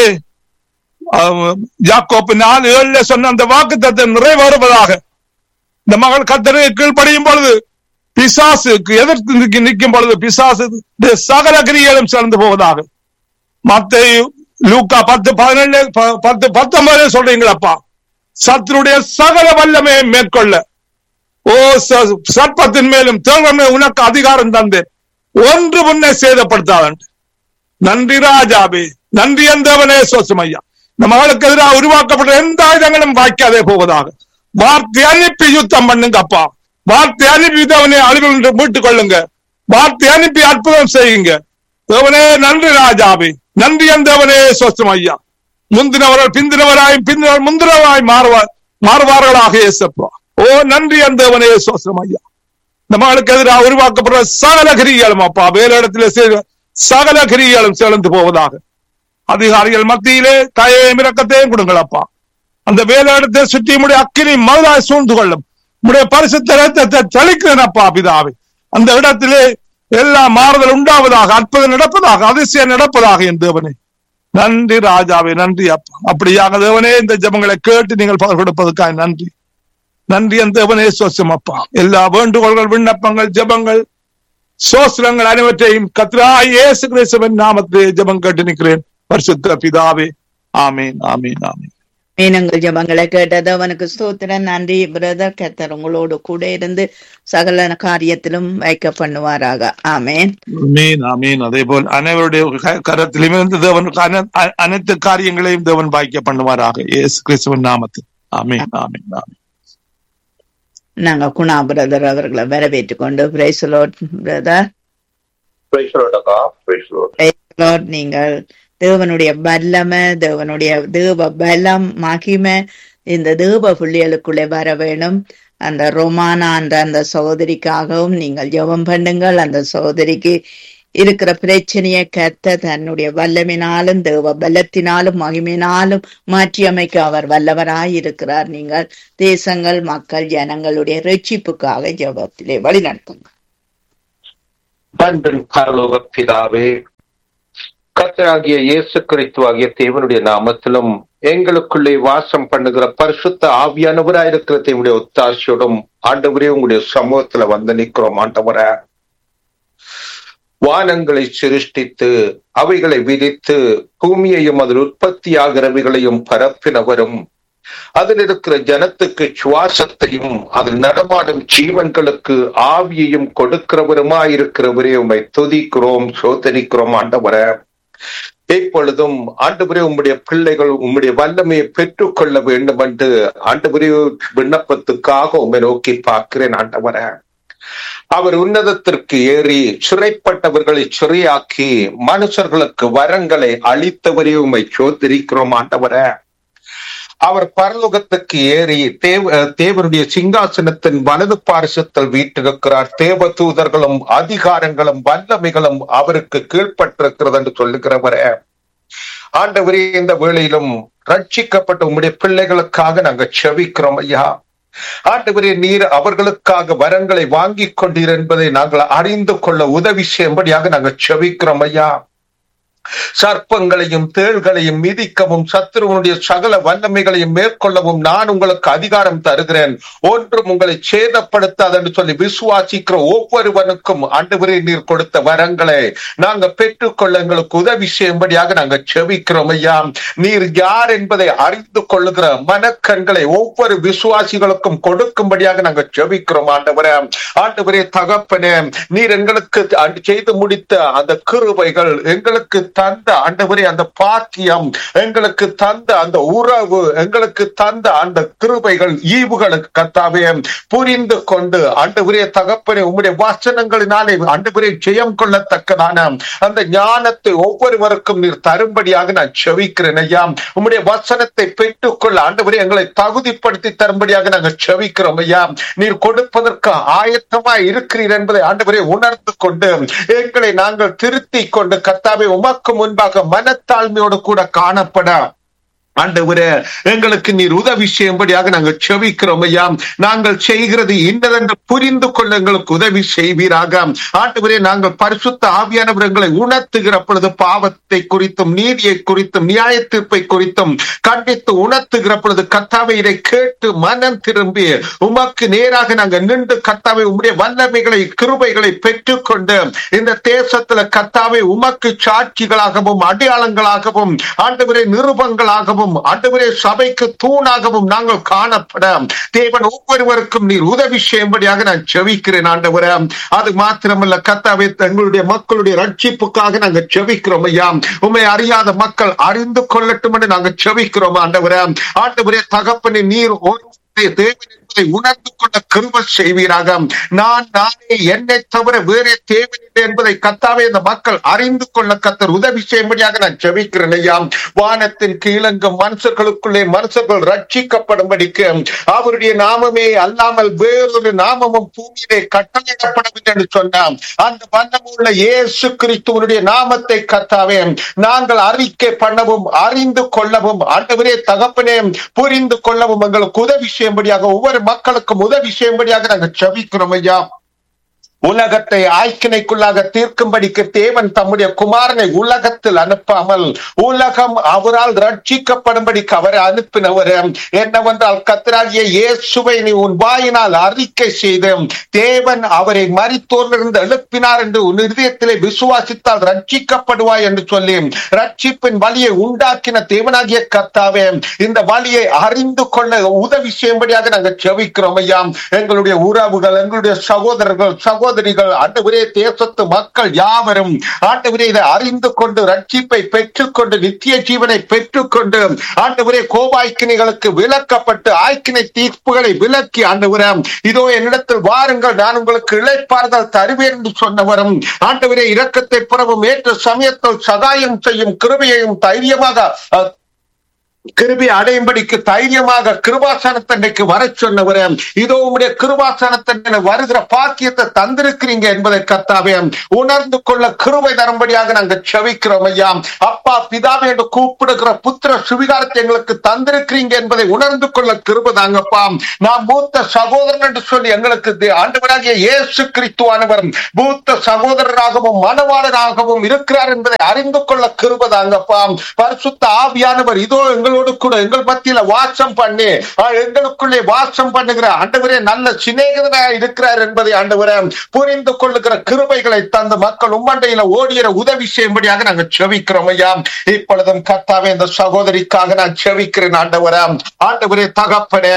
யாக்கோப்பு நாலு ஏழுல சொன்ன அந்த வாக்கு தத்தை நிறைவேறுவதாக இந்த மகள் கத்தருக்கு கீழ்ப்படியும் பொழுது பிசாசுக்கு எதிர்த்து நிற்கும் பொழுது பிசாசு சகல கிரிகளும் சிறந்து போவதாக மத்த லூக்கா பத்து பதினேழு பத்து பத்தொன்பது சொல்றீங்களப்பா சத்துருடைய சகல வல்லமையை மேற்கொள்ள ஓ சர்ப்பத்தின் மேலும் தேவமே உனக்கு அதிகாரம் தந்தேன் ஒன்று முன்னே சேதப்படுத்தாதன் நன்றி ராஜாபே நன்றி எந்தவனே சோசமையா இந்த மகளுக்கு எதிராக உருவாக்கப்பட்ட எந்த ஆயுதங்களும் வாய்க்காதே போவதாக வார்த்தை அனுப்பி யுத்தம் பண்ணுங்க அப்பா வார்த்தை அனுப்பி தேவனை அழிவு என்று மீட்டுக் கொள்ளுங்க வார்த்தை அனுப்பி அற்புதம் செய்யுங்க தேவனே நன்றி ராஜாவே நன்றி எந்தவனே சோசம் ஐயா முந்தினவர்கள் பிந்தினவராய் பிந்தினவர் முந்தினவராய் மாறுவார் மாறுவார்களாக இயேசப்பா ஓ நன்றி எந்தவனே சோசம் ஐயா இந்த மகளுக்கு எதிராக உருவாக்கப்படுற சகல கிரிகளும் அப்பா வேலையிடத்திலே செய்த சகல கிரிகளும் சேர்ந்து போவதாக அதிகாரிகள் மத்தியிலே தயையும் இரக்கத்தையும் கொடுங்கள் அப்பா அந்த வேலையிடத்தை சுற்றி முடிய அக்கினி மதுராய் சூழ்ந்து கொள்ளும் உடைய பரிசுத்த ரத்தத்தை தெளிக்கிறேன் அப்பா பிதாவே அந்த இடத்திலே எல்லா மாறுதல் உண்டாவதாக அற்புதம் நடப்பதாக அதிசயம் நடப்பதாக என் தேவனே நன்றி ராஜாவே நன்றி அப்பா அப்படியாக தேவனே இந்த ஜபங்களை கேட்டு நீங்கள் பகல் கொடுப்பதற்காக நன்றி நன்றி என் தேவனே சோசம் அப்பா எல்லா வேண்டுகோள்கள் விண்ணப்பங்கள் ஜபங்கள் சோஸ்திரங்கள் அனைவற்றையும் கத்ரா இயேசு கிறிஸ்துவின் நாமத்திலே ஜபம் கேட்டு நிற்கிறேன் பரிசுத்த பிதாவே ஆமீன் ஆமீன் ஆமீன் மீனங்கள் ஜபங்களை கேட்டது அவனுக்கு ஸ்தோத்திரம் நன்றி பிரதர் கத்தர் உங்களோடு கூட இருந்து சகல காரியத்திலும் வைக்க பண்ணுவாராக ஆமேன் ஆமீன் ஆமீன் அதே போல் அனைவருடைய க- கரத்திலும் இருந்து தேவன் அன- அ- அனைத்து காரியங்களையும் தேவன் பாய்க்க பண்ணுவாராக இயேசு கிறிஸ்துவின் நாமத்தில் ஆமீன் ஆமீன் ஆமீன் நாங்க குணா பிரதர் அவர்களை வரவேற்றுக் கொண்டு praise the Lord brother Praise the Lord, அக்கா. Praise the Lord. Lord, நீங்கள் தேவனுடைய வல்லமை தேவனுடைய தேவ பலம் மகிமை இந்த தேவ புள்ளிகளுக்குள்ளே வர வேணும் அந்த ரொமானா என்ற அந்த சகோதரிக்காகவும் நீங்கள் ஜெபம் பண்ணுங்கள் அந்த சகோதரிக்கு இருக்கிற பிரச்சனையை கத்த தன்னுடைய வல்லமினாலும் தேவ பலத்தினாலும் மகிமையினாலும் மாற்றி அமைக்க அவர் வல்லவராய் இருக்கிறார் நீங்கள் தேசங்கள் மக்கள் ஜனங்களுடைய ரட்சிப்புக்காக ஜெபத்திலே வழி நடத்துங்க அன்பின் பரலோக பிதாவே கர்த்தராகிய இயேசு கிறிஸ்து ஆகிய தேவனுடைய நாமத்திலும் எங்களுக்குள்ளே வாசம் பண்ணுகிற பரிசுத்த ஆவியானவராயிருக்கிற தேவனுடைய ஒத்தாசையோடும் ஆண்டவரே உங்களுடைய சமூகத்துல வந்து நிற்கிறோம் ஆண்டவரே வானங்களை சிருஷ்டித்து அவைகளை விதித்து பூமியையும் அதில் உற்பத்தியாகிறவைகளையும் பரப்பினவரும் அதில் இருக்கிற ஜனத்துக்கு சுவாசத்தையும் அதில் நடமாடும் ஜீவன்களுக்கு ஆவியையும் கொடுக்கிறவருமாயிருக்கிறவரே உம்மை துதிக்கிறோம் சோதரிக்கிறோம் ஆண்டவரே இப்பொழுதும் ஆண்டவரே உம்முடைய பிள்ளைகள் உம்முடைய வல்லமையை பெற்றுக்கொள்ள வேண்டும் என்று ஆண்டவரே விண்ணப்பத்துக்காக உம்மை நோக்கி பார்க்கிறேன் ஆண்டவரே அவர் உன்னதத்திற்கு ஏறி சிறைப்பட்டவர்களை சிறையாக்கி மனுஷர்களுக்கு வரங்களை அளித்தவரே உம்மை சோதரிக்கிறோம் ஆண்டவரே அவர் பரலோகத்துக்கு ஏறி தேவ தேவனுடைய சிங்காசனத்தின் வலது பாரிசத்தில் வீட்டிருக்கிறார் தேவ தூதர்களும் அதிகாரங்களும் வல்லமைகளும் அவருக்கு கீழ்ப்பட்டிருக்கிறது என்று சொல்லுகிறவரே ஆண்டவரே இந்த வேளையிலும் ரட்சிக்கப்பட்ட உம்முடைய பிள்ளைகளுக்காக நாங்கள் செவிக்கிறோம் ஐயா ஆண்டவரே நீர் அவர்களுக்காக வரங்களை வாங்கி கொண்டீர் என்பதை நாங்கள் அறிந்து கொள்ள உதவி செய்யும்படியாக நாங்கள் செவிக்கிறோம் ஐயா சர்ப்பங்களையும் தேள்களையும் மிதிக்கவும் சத்துருவனுடைய சகல வல்லமைகளையும் மேற்கொள்ளவும் நான் உங்களுக்கு அதிகாரம் தருகிறேன் ஒன்றும் உங்களை சேதப்படுத்தாது என்று சொல்லி விசுவாசிக்கிற ஒவ்வொருவனுக்கும் ஆண்டவரே நீர் கொடுத்த வரங்களை நாங்க பெற்றுக்கொள்ள எங்களுக்கு உதவி செய்யும்படியாக நாங்கள் செவிக்கிறோம் ஐயா நீர் யார் என்பதை அறிந்து கொள்ளுகிற மனக்கண்களை ஒவ்வொரு விசுவாசிகளுக்கும் கொடுக்கும்படியாக நாங்கள் செவிக்கிறோம் ஆண்டவரே ஆண்டவரே தகப்பனே நீர் எங்களுக்கு செய்து முடித்த அந்த கிருபைகள் எங்களுக்கு தந்த ஆண்டவரே அந்த பாக்கியம் எங்களுக்கு தந்த அந்த உறவு எங்களுக்கு தந்த அந்த கிருபைகள் ஈவுகளுக்கு கத்தாவே புரிந்து கொண்டு ஆண்டவரே தகப்பனே உம்முடைய வசனங்களினாலே ஆண்டவரே ஜெயம் கொள்ளத்தக்கதான அந்த ஞானத்தை ஒவ்வொருவருக்கும் நீர் தரும்படியாக நான் செவிக்கிறேன் ஐயா உம்முடைய வசனத்தை பெற்றுக்கொள்ள ஆண்டவரே எங்களை தகுதிப்படுத்தி தரும்படியாக நாங்கள் செவிக்கிறோம் ஐயா நீர் கொடுப்பதற்கு ஆயத்தமா இருக்கிறீர் என்பதை ஆண்டவரே உணர்ந்து கொண்டு எங்களை நாங்கள் திருத்தி கொண்டு கத்தாவை உமக்கு முன்பாக மனத்தாழ்மையோடு கூட காணப்பட ஆண்டவரே எங்களுக்கு நீர் உதவி செய்யும்படியாக நாங்கள் செவிக்கிறோம் ஐயா நாங்கள் செய்கிறது இன்னதென்று புரிந்து கொள்ள எங்களுக்கு உதவி செய்வீராக ஆண்டவரே நாங்கள் பரிசுத்த ஆவியானவர்களை உணர்த்துகிற பொழுது பாவத்தை குறித்தும் நீதியை குறித்தும் நியாய தீர்ப்பை குறித்தும் கண்டித்து உணர்த்துகிற பொழுது கத்தாவை இதை கேட்டு மனம் திரும்பி உமக்கு நேராக நாங்கள் நின்று கத்தாவை உம்முடைய வல்லமைகளை கிருபைகளை பெற்றுக்கொண்டு இந்த தேசத்துல கத்தாவை உமக்கு சாட்சிகளாகவும் அடையாளங்களாகவும் ஆண்டவரே நிருபங்களாகவும் ஆண்டவரே சபைக்கு தூணாகவும் நாங்கள் காணப்பட தேவன் ஒவ்வொருவருக்கும் நீர் உதவி செய்யும்படியாக நான் செவிக்கிறேன் ஆண்டவரே அது மாத்திரமல்ல கத்தாவே தங்களுடைய மக்களுடைய ரட்சிப்புக்காக நாங்கள் செவிக்கிறோம் ஐயா உண்மை அறியாத மக்கள் அறிந்து கொள்ளட்டும் என்று நாங்கள் செவிக்கிறோம் ஆண்டவரே ஆண்டவரே தகப்பனே நீர் ஒரு தேவன் என்பதை உணர்ந்து கொண்ட கிருப செய்வீராக நான் நானே என்னை தவிர வேறே தேவையில்லை என்பதை கத்தாவே இந்த மக்கள் அறிந்து கொள்ள கத்தர் உதவி செய்யும்படியாக நான் ஜெபிக்கிறேன் ஐயா வானத்தின் கீழங்கும் மனுஷர்களுக்குள்ளே மனுஷர்கள் ரட்சிக்கப்படும்படிக்கு அவருடைய நாமமே அல்லாமல் வேறொரு நாமமும் பூமியிலே கட்டளையிடப்படவில்லை என்று சொன்னான் அந்த வண்ணமுள்ள இயேசு கிறிஸ்துவனுடைய நாமத்தை கத்தாவே நாங்கள் அறிக்கை பண்ணவும் அறிந்து கொள்ளவும் ஆண்டவரே தகப்பனே புரிந்து கொள்ளவும் எங்களுக்கு உதவி செய்யும்படியாக ஒவ்வொரு மக்களுக்கும் உதவி செய்யும்படியாக நாங்கள் செபிக்கிறோம் ஐயா உலகத்தை ஆய்க்கினைக்குள்ளாக தீர்க்கும்படிக்கு தேவன் தம்முடைய குமாரனை உலகத்தில் அனுப்பாமல் உலகம் அவரால் ரட்சிக்கப்படும்படிக்கு அவரை அனுப்பினவர் என்னவென்றால் கத்தராகிய இயேசுவை நீ உன் வாயினால் அறிக்கை செய்து தேவன் அவரை மறித்தோரிலிருந்து எழுப்பினார் என்று உன் இதயத்திலே விசுவாசித்தால் ரட்சிக்கப்படுவாய் என்று சொல்லி ரட்சிப்பின் வழியை உண்டாக்கின தேவனாகிய கர்த்தாவே இந்த வழியை அறிந்து கொள்ள உதவி செய்யும்படியாக நாங்கள் செவிக்கிறோம் ஐயா எங்களுடைய உறவுகள் எங்களுடைய சகோதரர்கள் சகோதரிகள் ஆண்டவரே தேசத்து மக்கள் யாவரும் ஆண்டவரே இதை அறிந்து கொண்டு ரட்சிப்பை பெற்றுக்கொண்டு நித்திய ஜீவனை பெற்றுக்கொண்டு ஆண்டவரே கோபாய்க்கினைகளுக்கு விலக்கப்பட்டு ஆய்க்கினை தீர்ப்புகளை விலக்கி ஆண்டவரே இதோ என்னிடத்தில் வாருங்கள் நான் உங்களுக்கு இழைப்பார்கள் தருவேன் என்று சொன்னவரும் ஆண்டவரே இரக்கத்தை பெறவும் ஏற்ற சமயத்தில் சகாயம் செய்யும் கிருபையையும் தைரியமாக அஹ், கிருபி அடையும்படிக்கு தைரியமாக கிருபாசனத்தண்டைக்கு வர சொன்னவரே இதோ உம்முடைய கிருபாசனத்தண்டை வருகிற பாக்கியத்தை தந்திருக்கிறீங்க என்பதை கத்தாவே உணர்ந்து கொள்ள கிருபை தரும்படியாக நாங்கள் செவிக்கிறோம் ஐயா அப்பா பிதாவே என்று கூப்பிடுகிற புத்திர சுவிகாரத்தை எங்களுக்கு தந்திருக்கிறீங்க என்பதை உணர்ந்து கொள்ள கிருபை தாங்கப்பா நான் மூத்த சகோதரன் என்று சொல்லி எங்களுக்கு தே- ஆண்டவராகிய இயேசு கிறிஸ்துவானவர் மூத்த சகோதரராகவும் மனவாளராகவும் இருக்கிறார் என்பதை அறிந்து கொள்ள கிருபை தாங்கப்பா பரிசுத்த ஆவியானவர் இதோ எங்களோடு கூட எங்கள் மத்தியில வாசம் பண்ணி ஆ, எங்களுக்குள்ளே வாசம் பண்ணுகிற ஆண்டவரே நல்ல சிநேகிதனாக இருக்கிறார் என்பதை ஆண்டவரே புரிந்து கொள்ளுகிற கிருபைகளை தந்த மக்கள் உம்மண்டையில ஓடிற உதவி செய்யும்படியாக நாங்கள் செவிக்கிறோம் ஐயா இப்பொழுதும் கர்த்தாவே இந்த சகோதரிக்காக நான் செவிக்கிறேன் ஆண்டவரே ஆண்டவரே தகப்பனே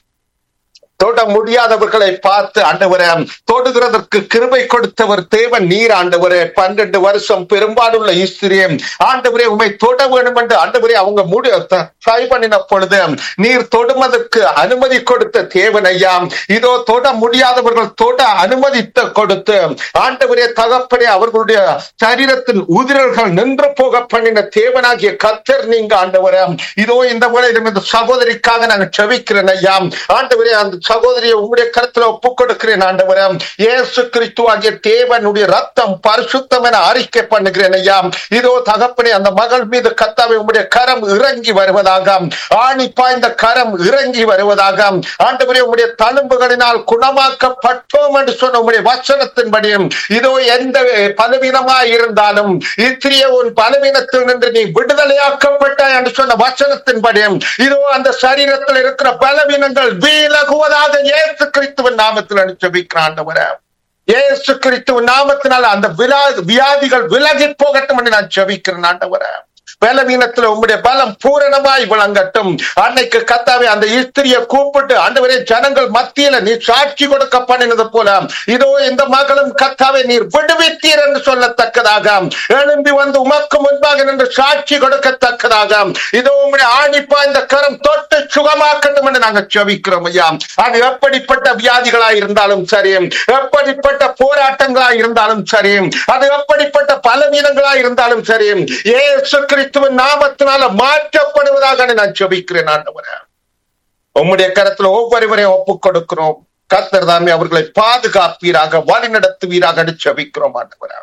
தொட முடியாதவர்களை பார்த்து ஆண்டவரே தொடுகிறதற்கு கிருபை கொடுத்தவர் தேவன் நீர் ஆண்டவரே பன்னெண்டு வருஷம் பெரும்பாலுள்ள இஸ்திரியே ஆண்டவரே உமை தொட வேண்டும் என்று ஆண்டவரே அவங்க முடி ட்ரை பண்ணின பொழுது நீர் தொடுவதற்கு அனுமதி கொடுத்த தேவன் ஐயா இதோ தொட முடியாதவர்கள் தொட அனுமதித்த கொடுத்து ஆண்டவரே தகப்பனே அவர்களுடைய சரீரத்தின் உதிரல்கள் நின்று போக பண்ணின தேவனாகிய கத்தர் நீங்க ஆண்டவரே இதோ இந்த வேளையிலும் இந்த சகோதரிக்காக நாங்கள் செவிக்கிறேன் ஐயா ஆண்டவரே அந்த சகோதரியை உங்களுடைய கருத்துல ஒப்புக் கொடுக்கிறேன் ஆண்டவரே இயேசு கிறிஸ்து ஆகிய தேவனுடைய ரத்தம் பரிசுத்தம் என அறிக்கை பண்ணுகிறேன் ஐயா இதோ தகப்பனே அந்த மகள் மீது கத்தாவை உங்களுடைய கரம் இறங்கி வருவதாக ஆணி பாய்ந்த கரம் இறங்கி வருவதாக ஆண்டவரே உங்களுடைய தழும்புகளினால் குணமாக்கப்பட்டோம் என்று சொன்ன உங்களுடைய வசனத்தின்படியும் இதோ எந்த பலவீனமாய் இருந்தாலும் இத்திரிய உன் பலவீனத்தில் நின்று நீ விடுதலையாக்கப்பட்டாய் என்று சொன்ன வசனத்தின்படியும் இதோ அந்த சரீரத்தில் இருக்கிற பலவீனங்கள் விலகுவதாக இயேசு கிறிஸ்துவின் நாமத்தில் அனுப்பிச்சிருக்கிறான் ஆண்டவரே இயேசு கிறிஸ்துவின் நாமத்தினால் அந்த விலா- வியாதிகள் விலகி போகட்டும் என்று நான் செபிக்கிறேன் ஆண்டவரே பலவீனத்துல உம்முடைய பலம் பூரணமாய் விளங்கட்டும் அன்னைக்கு கத்தாவே அந்த இஸ்திரியை கூப்பிட்டு ஆண்டவரே ஜனங்கள் மத்தியில நீ சாட்சி கொடுக்க பண்ணினது போல இதோ இந்த மகளும் கத்தாவை நீர் விடுவித்தீர் என்று சொல்லத்தக்கதாக எழும்பி வந்து உமக்கு முன்பாக நின்று சாட்சி கொடுக்கத்தக்கதாக இதோ உம்முடைய ஆணிப்பா இந்த கரம் தொட்டு சுகமாக்கட்டும் என்று நாங்கள் செபிக்கிறோம் ஐயா அது எப்படிப்பட்ட வியாதிகளாய் இருந்தாலும் சரி எப்படிப்பட்ட போராட்டங்களாய் இருந்தாலும் சரி அது எப்படிப்பட்ட பலவீனங்களாய் இருந்தாலும் சரி ஏசு கிறிஸ்துவின் நாமத்தினால மாற்றப்படுவதாக நான் செபிக்கிறேன் ஆண்டவரே உம்முடைய கரத்துல ஒவ்வொருவரையும் ஒப்புக் கொடுக்கிறோம் கர்த்தர் தாமே அவர்களை பாதுகாப்பீராக வழி நடத்துவீராக செபிக்கிறோம் ஆண்டவரே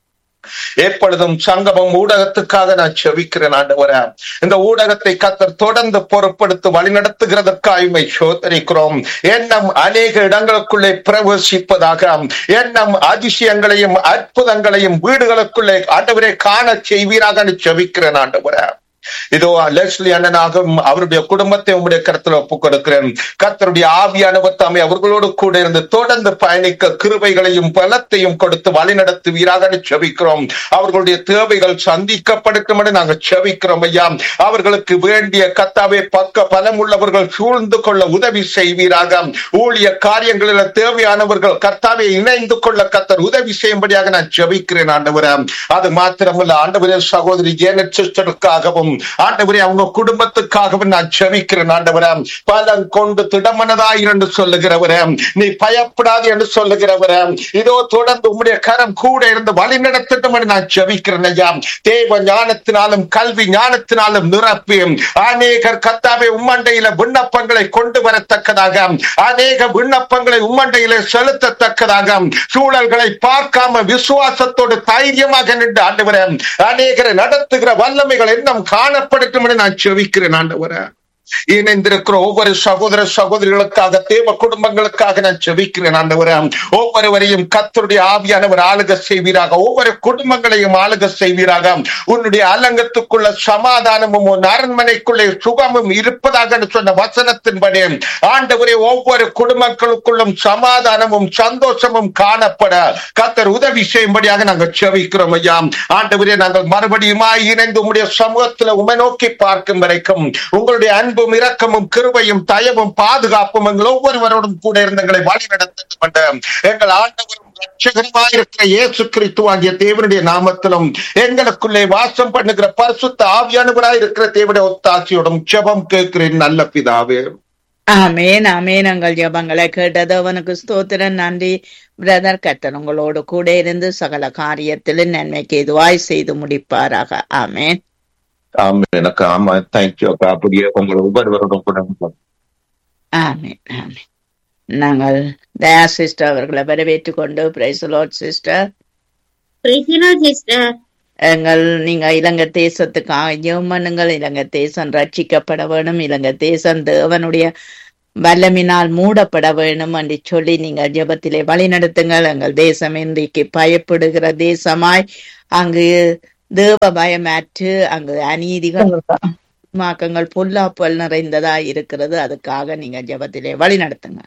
எப்பொழுதும் சங்கமம் ஊடகத்துக்காக நான் செவிக்கிறேன் ஆண்டவரே இந்த ஊடகத்தை கத்தர் தொடர்ந்து பொறுப்படுத்தி வழிநடத்துகிறதற்காக சோதரிக்கிறோம் எண்ணம் அநேக இடங்களுக்குள்ளே பிரவேசிப்பதாக எண்ணம் அதிசயங்களையும் அற்புதங்களையும் வீடுகளுக்குள்ளே ஆண்டவரே காண செய்வீராக செவிக்கிறேன் ஆண்டவரே இதோ லெஸ்லி அண்ணனாகவும் அவருடைய குடும்பத்தை உங்களுடைய கருத்துல ஒப்புக் கொடுக்கிறேன் கர்த்தருடைய ஆவியானவர் தாமே அவர்களோடு கூட இருந்து தொடர்ந்து பயணிக்க கிருபைகளையும் பலத்தையும் கொடுத்து வழிநடத்து வீராக செபிக்கிறோம் அவர்களுடைய தேவைகள் சந்திக்கப்படட்டும் என நாங்கள் செபிக்கிறோம் ஐயா அவர்களுக்கு வேண்டிய கத்தாவே பக்க பலம் உள்ளவர்கள் சூழ்ந்து கொள்ள உதவி செய்வீராக ஊழிய காரியங்களில் தேவையானவர்கள் கர்த்தாவை இணைந்து கொள்ள கத்தர் உதவி செய்யும்படியாக நான் ஜெபிக்கிறேன் ஆண்டவரே அது மாத்திரமல்ல ஆண்டவரே சகோதரி ஜேனட் சிஸ்டருக்காகவும் ஆண்டவரே அவங்க குடும்பத்துக்காகவும் நான் ஜெபிக்கிறேன் ஆண்டவரே பலன் கொண்டு திடமனதாய் என்று சொல்லுகிறவரே நீ பயப்படாது என்று சொல்லுகிறவரே இதோ தொடர்ந்து உம்முடைய கரம் கூட இருந்து வழி நடத்தட்டும் என்று நான் ஜெபிக்கிறேன் ஐயா தேவ ஞானத்தினாலும் கல்வி ஞானத்தினாலும் நிரப்பி அநேகர் கத்தாவே உம்மண்டையில விண்ணப்பங்களை கொண்டு வரத்தக்கதாக அநேக விண்ணப்பங்களை உம்மண்டையில செலுத்தத்தக்கதாக சூழல்களை பார்க்காம விசுவாசத்தோடு தைரியமாக நின்று ஆண்டவரே அநேகரை நடத்துகிற வல்லமைகள் இன்னும் காணப்படட்டும் என்று நான் செவிக்கிறேன் ஆண்டவரே இணைந்திருக்கிற ஒவ்வொரு சகோதர சகோதரிகளுக்காக தேவ குடும்பங்களுக்காக நான் செபிக்கிறேன் ஆண்டவரே ஒவ்வொருவரையும் கத்தருடைய ஆவியானவர் ஆளுக செய்வீராக ஒவ்வொரு குடும்பங்களையும் ஆளுக செய்வீராக உன்னுடைய அலங்கத்துக்குள்ள சமாதானமும் உன் அரண்மனைக்குள்ளே சுகமும் இருப்பதாக என்று சொன்ன வசனத்தின்படி ஆண்டவரே ஒவ்வொரு குடும்பங்களுக்குள்ளும் சமாதானமும் சந்தோஷமும் காணப்பட கத்தர் உதவி செய்யும்படியாக நாங்கள் செபிக்கிறோம் ஐயா ஆண்டவரே நாங்கள் மறுபடியுமா இணைந்து உங்களுடைய சமூகத்துல உமை நோக்கி பார்க்கும் வரைக்கும் உங்களுடைய அன்பும் இரக்கமும் கிருபையும் தயவும் பாதுகாப்பும் எங்கள் ஒவ்வொருவரோடும் கூட இருந்து எங்களை வழி நடத்தும் என்ற எங்கள் ஆண்டவரும் ரட்சகருமாயிருக்கிற இயேசு கிறிஸ்து ஆகிய தேவனுடைய நாமத்திலும் எங்களுக்குள்ளே வாசம் பண்ணுகிற பரிசுத்த ஆவியானவராய் இருக்கிற தேவனுடைய ஒத்தாட்சியோடும் ஜெபம் கேட்கிறேன் நல்ல பிதாவே ஆமேன் ஆமேன் எங்கள் ஜெபங்களை கேட்டது அவனுக்கு ஸ்தோத்திரம் நன்றி பிரதர் கத்தர் உங்களோடு கூட இருந்து சகல காரியத்திலும் நன்மைக்கு எதுவாய் செய்து முடிப்பாராக ஆமேன் ஆமா எனக்கு ஆமா தேங்க்யூ அக்கா அப்படியே உங்களை ஒவ்வொருவரோடும் கூட ஆமென் ஆமென் நாங்கள் தயா சிஸ்டர் அவர்களை வரவேற்றுக் கொண்டு பிரைஸ் லார்ட் சிஸ்டர் சிஸ்டர் எங்கள் நீங்க இலங்கை தேசத்துக்காக ஜெபம் பண்ணுங்கள் இலங்கை தேசம் ரட்சிக்கப்பட வேணும் இலங்கை தேசம் தேவனுடைய வல்லமினால் மூடப்பட வேணும் என்று சொல்லி நீங்கள் ஜெபத்திலே வழி நடத்துங்கள் எங்கள் தேசம் இன்றைக்கு பயப்படுகிற தேசமாய் அங்கு தேவ பயமற்று அங்கு அநீதிகள் மாக்கங்கள் பொல்லாப்பல் நிறைந்ததா இருக்கிறது அதுக்காக நீங்க ஜெபத்திலே வழி நடத்துங்க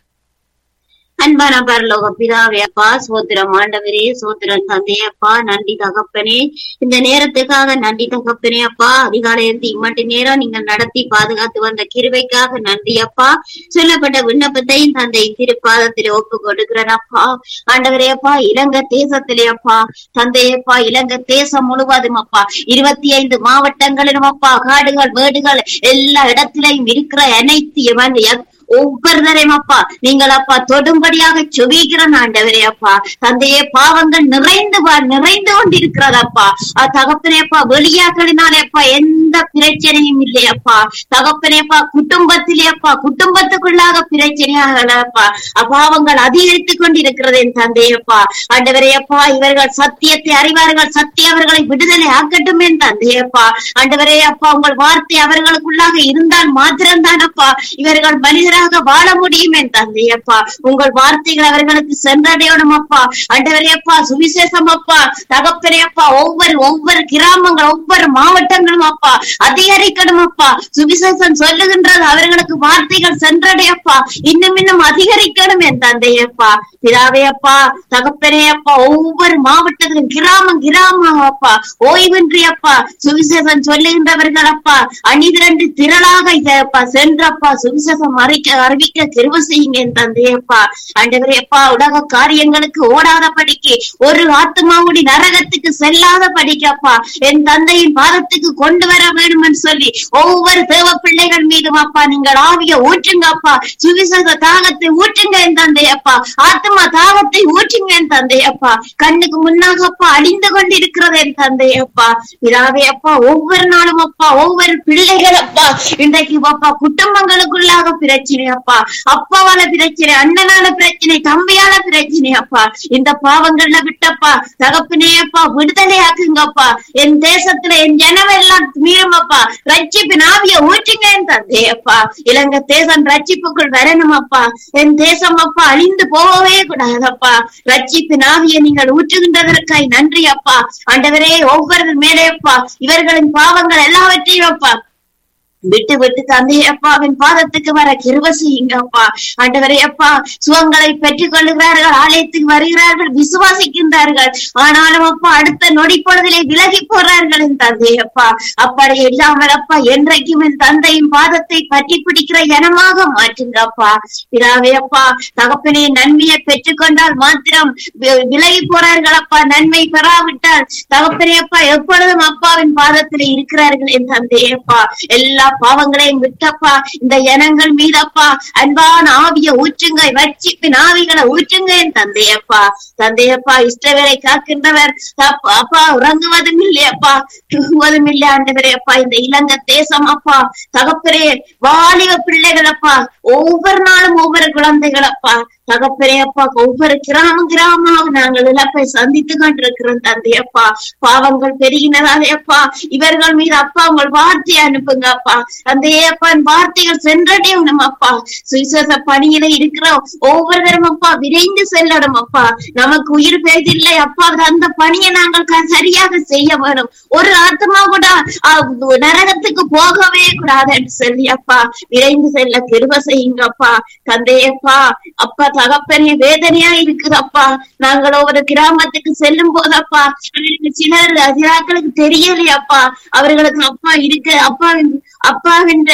அன்பான பரலோக பிதாவே அப்பா சோத்திரம் ஆண்டவரே சோத்திரம் தந்தை அப்பா நன்றி தகப்பனே இந்த நேரத்துக்காக நன்றி தகப்பனே அப்பா அதிகாலை இருந்து இம்மட்டு நேரம் நீங்க நடத்தி பாதுகாத்து வந்த கிருபைக்காக நன்றி அப்பா சொல்லப்பட்ட விண்ணப்பத்தையும் தந்தை திருப்பாதத்திலே ஒப்பு கொடுக்கிறேன் அப்பா ஆண்டவரே அப்பா இலங்கை தேசத்திலே அப்பா தந்தையப்பா இலங்கை தேசம் முழுவதும் அப்பா இருபத்தி ஐந்து மாவட்டங்களிலும் அப்பா காடுகள் மேடுகள் எல்லா இடத்திலையும் இருக்கிற அனைத்து எவன் எத்- ஒவ்வொருவரையும் அப்பா நீங்கள் அப்பா தொடும்படியாக சுவிக்கிற ஆண்டவரே அப்பா தந்தையே பாவங்கள் நிறைந்து வா- நிறைந்து கொண்டிருக்கிறதப்பா தகப்பனேப்பா வெளியாக்களினாலே அப்பா எந்த பிரச்சனையும் இல்லையப்பா தகப்பனேப்பா குடும்பத்திலேப்பா குடும்பத்துக்குள்ளாக பிரச்சனையாகலப்பா அபாவங்கள் அதிகரித்துக் கொண்டிருக்கிறது என் தந்தையப்பா ஆண்டவரே அப்பா இவர்கள் சத்தியத்தை அறிவார்கள் சத்திய அவர்களை விடுதலை ஆக்கட்டும் என் தந்தையப்பா ஆண்டவரே அப்பா உங்கள் வார்த்தை அவர்களுக்குள்ளாக இருந்தால் மாத்திரம்தான் அப்பா இவர்கள் மனிதராக வாழ முடியும் என் தந்தையப்பா உங்கள் வார்த்தைகள் அவர்களுக்கு சென்றடையணும் அப்பா ஆண்டவரே அப்பா சுவிசேஷம் அப்பா தகப்பனே அப்பா ஒவ்வொரு ஒவ்வொரு கிராமங்கள் ஒவ்வொரு மாவட்டங்களும் அப்பா அதிகரிக்கணும் அப்பா சுவிசேஷம் சொல்லுகின்றது அவர்களுக்கு வார்த்தைகள் சென்றடையப்பா இன்னும் இன்னும் அதிகரிக்கணும் என் தந்தையப்பா பிதாவே அப்பா தகப்பனே அப்பா ஒவ்வொரு மாவட்டத்திலும் கிராமம் கிராமம் அப்பா ஓய்வின்றி அப்பா சுவிசேஷம் சொல்லுகின்றவர்கள் அப்பா அணிதிரண்டு திரளாக இதப்பா சென்றப்பா சுவிசேஷம் அறிக்க அறிவிக்க கிருப செய்யுங்க என் தந்தையப்பா ஆண்டவரே அப்பா உலக காரியங்களுக்கு ஓடாத படிக்கு ஒரு ஆத்மாவுடி நரகத்துக்கு செல்லாத படிக்கப்பா என் தந்தையின் பாதத்துக்கு கொண்டு வர வேணும்னு சொல்லி ஒவ்வொரு தேவ பிள்ளைகள் மீதும் அப்பா நீங்கள் ஆவிய ஊற்றுங்க அப்பா சுவிசேஷ தாகத்தை ஊற்றுங்க என் தந்தையப்பா ஆத்மா தாகத்தை ஊற்றுங்க என் தந்தையப்பா கண்ணுக்கு முன்னாக அப்பா அழிந்து கொண்டிருக்கிறது என் தந்தையப்பா பிதாவே அப்பா ஒவ்வொரு நாளும் அப்பா ஒவ்வொரு பிள்ளைகள் அப்பா இன்றைக்கு அப்பா குடும்பங்களுக்குள்ளாக பிரச்சனை அப்பா அப்பாவால பிரச்சனை அண்ணனால பிரச்சனை தம்பியால பிரச்சனை அப்பா இந்த பாவங்கள்ல விட்டப்பா தகப்பனே அப்பா விடுதலை ஆக்குங்கப்பா என் தேசத்துல என் ஜனம் எல்லாம் மீறும் அப்பா ரட்சிப்பின் ஆவிய ஊற்றுங்க என் தந்தை அப்பா இலங்கை தேசம் ரட்சிப்புக்குள் வரணும் அப்பா என் தேசம் அப்பா அழிந்து போகவே கூடாதப்பா ரட்சிப்பின் ஆவியை நீங்கள் ஊற்றுகின்றதற்காய் நன்றி அப்பா ஆண்டவரே ஒவ்வொரு மேலே அப்பா இவர்களின் பாவங்கள் எல்லாவற்றையும் அப்பா விட்டு விட்டு தந்தை அப்பாவின் பாதத்துக்கு வர கிருப செய்யுங்க அப்பா ஆண்டவரே அப்பா சுகங்களை பெற்றுக் கொள்ளுகிறார்கள் ஆலயத்துக்கு வருகிறார்கள் விசுவாசிக்கின்றார்கள் ஆனாலும் அப்பா அடுத்த நொடி பொழுதிலே விலகி போறார்கள் என் தந்தை அப்பா அப்படி இல்லாமல் அப்பா என்றைக்கும் என் தந்தையின் பாதத்தை பற்றி பிடிக்கிற இனமாக மாற்றுங்க அப்பா பிதாவே அப்பா தகப்பனே நன்மையை பெற்றுக்கொண்டால் மாத்திரம் வி- விலகி போறார்கள் அப்பா நன்மை பெறாவிட்டால் தகப்பனே அப்பா எப்பொழுதும் அப்பாவின் பாதத்திலே இருக்கிறார்கள் என் தந்தையே அப்பா எல்லா பாவங்களையும் விட்டப்பா இந்த இனங்கள் மீதப்பா அன்பான ஆவிய ஊற்றுங்க வச்சிப்பின் ஆவிகளை ஊற்றுங்க என் தந்தையப்பா தந்தையப்பா இஷ்டவேலை காக்கின்றவர் அப்பா அப்பா உறங்குவதும் இல்லையப்பா தூங்குவதும் இல்லை ஆண்டவரே அப்பா இந்த இலங்கை தேசம் அப்பா தகப்பரே வாலிப பிள்ளைகள் அப்பா ஒவ்வொரு நாளும் ஒவ்வொரு குழந்தைகள் அப்பா தகப்பரே அப்பா ஒவ்வொரு கிராமம் கிராமமாக நாங்கள் இழப்பை சந்தித்து கொண்டிருக்கிறோம் தந்தையப்பா பாவங்கள் பெருகினதாலே அப்பா இவர்கள் மீது அப்பா உங்கள் வார்த்தையை அனுப்புங்க அப்பா தந்தையே அப்பா என் வார்த்தைகள் சென்றடையணும் அப்பா சுவிசேஷ பணியில இருக்கிற ஒவ்வொருத்தரும் அப்பா விரைந்து செல்லணும் அப்பா நமக்கு உயிர் பேதில்லை அப்பா அந்த பணியை நாங்கள் க- சரியாக செய்ய வேணும் ஒரு ஆத்மா கூட ஆ, நரகத்துக்கு போகவே கூடாதுன்னு சொல்லி அப்பா விரைந்து செல்ல கிருப செய்யுங்க அப்பா தந்தையப்பா அப்பா தகப்பனே வேதனையா இருக்குதப்பா நாங்கள் ஒவ்வொரு கிராமத்துக்கு செல்லும் போதப்பா சிலர் சிலாக்களுக்கு தெரியலையப்பா அவர்களுக்கு அப்பா இருக்கு அப்பாவின் அப்பாவின்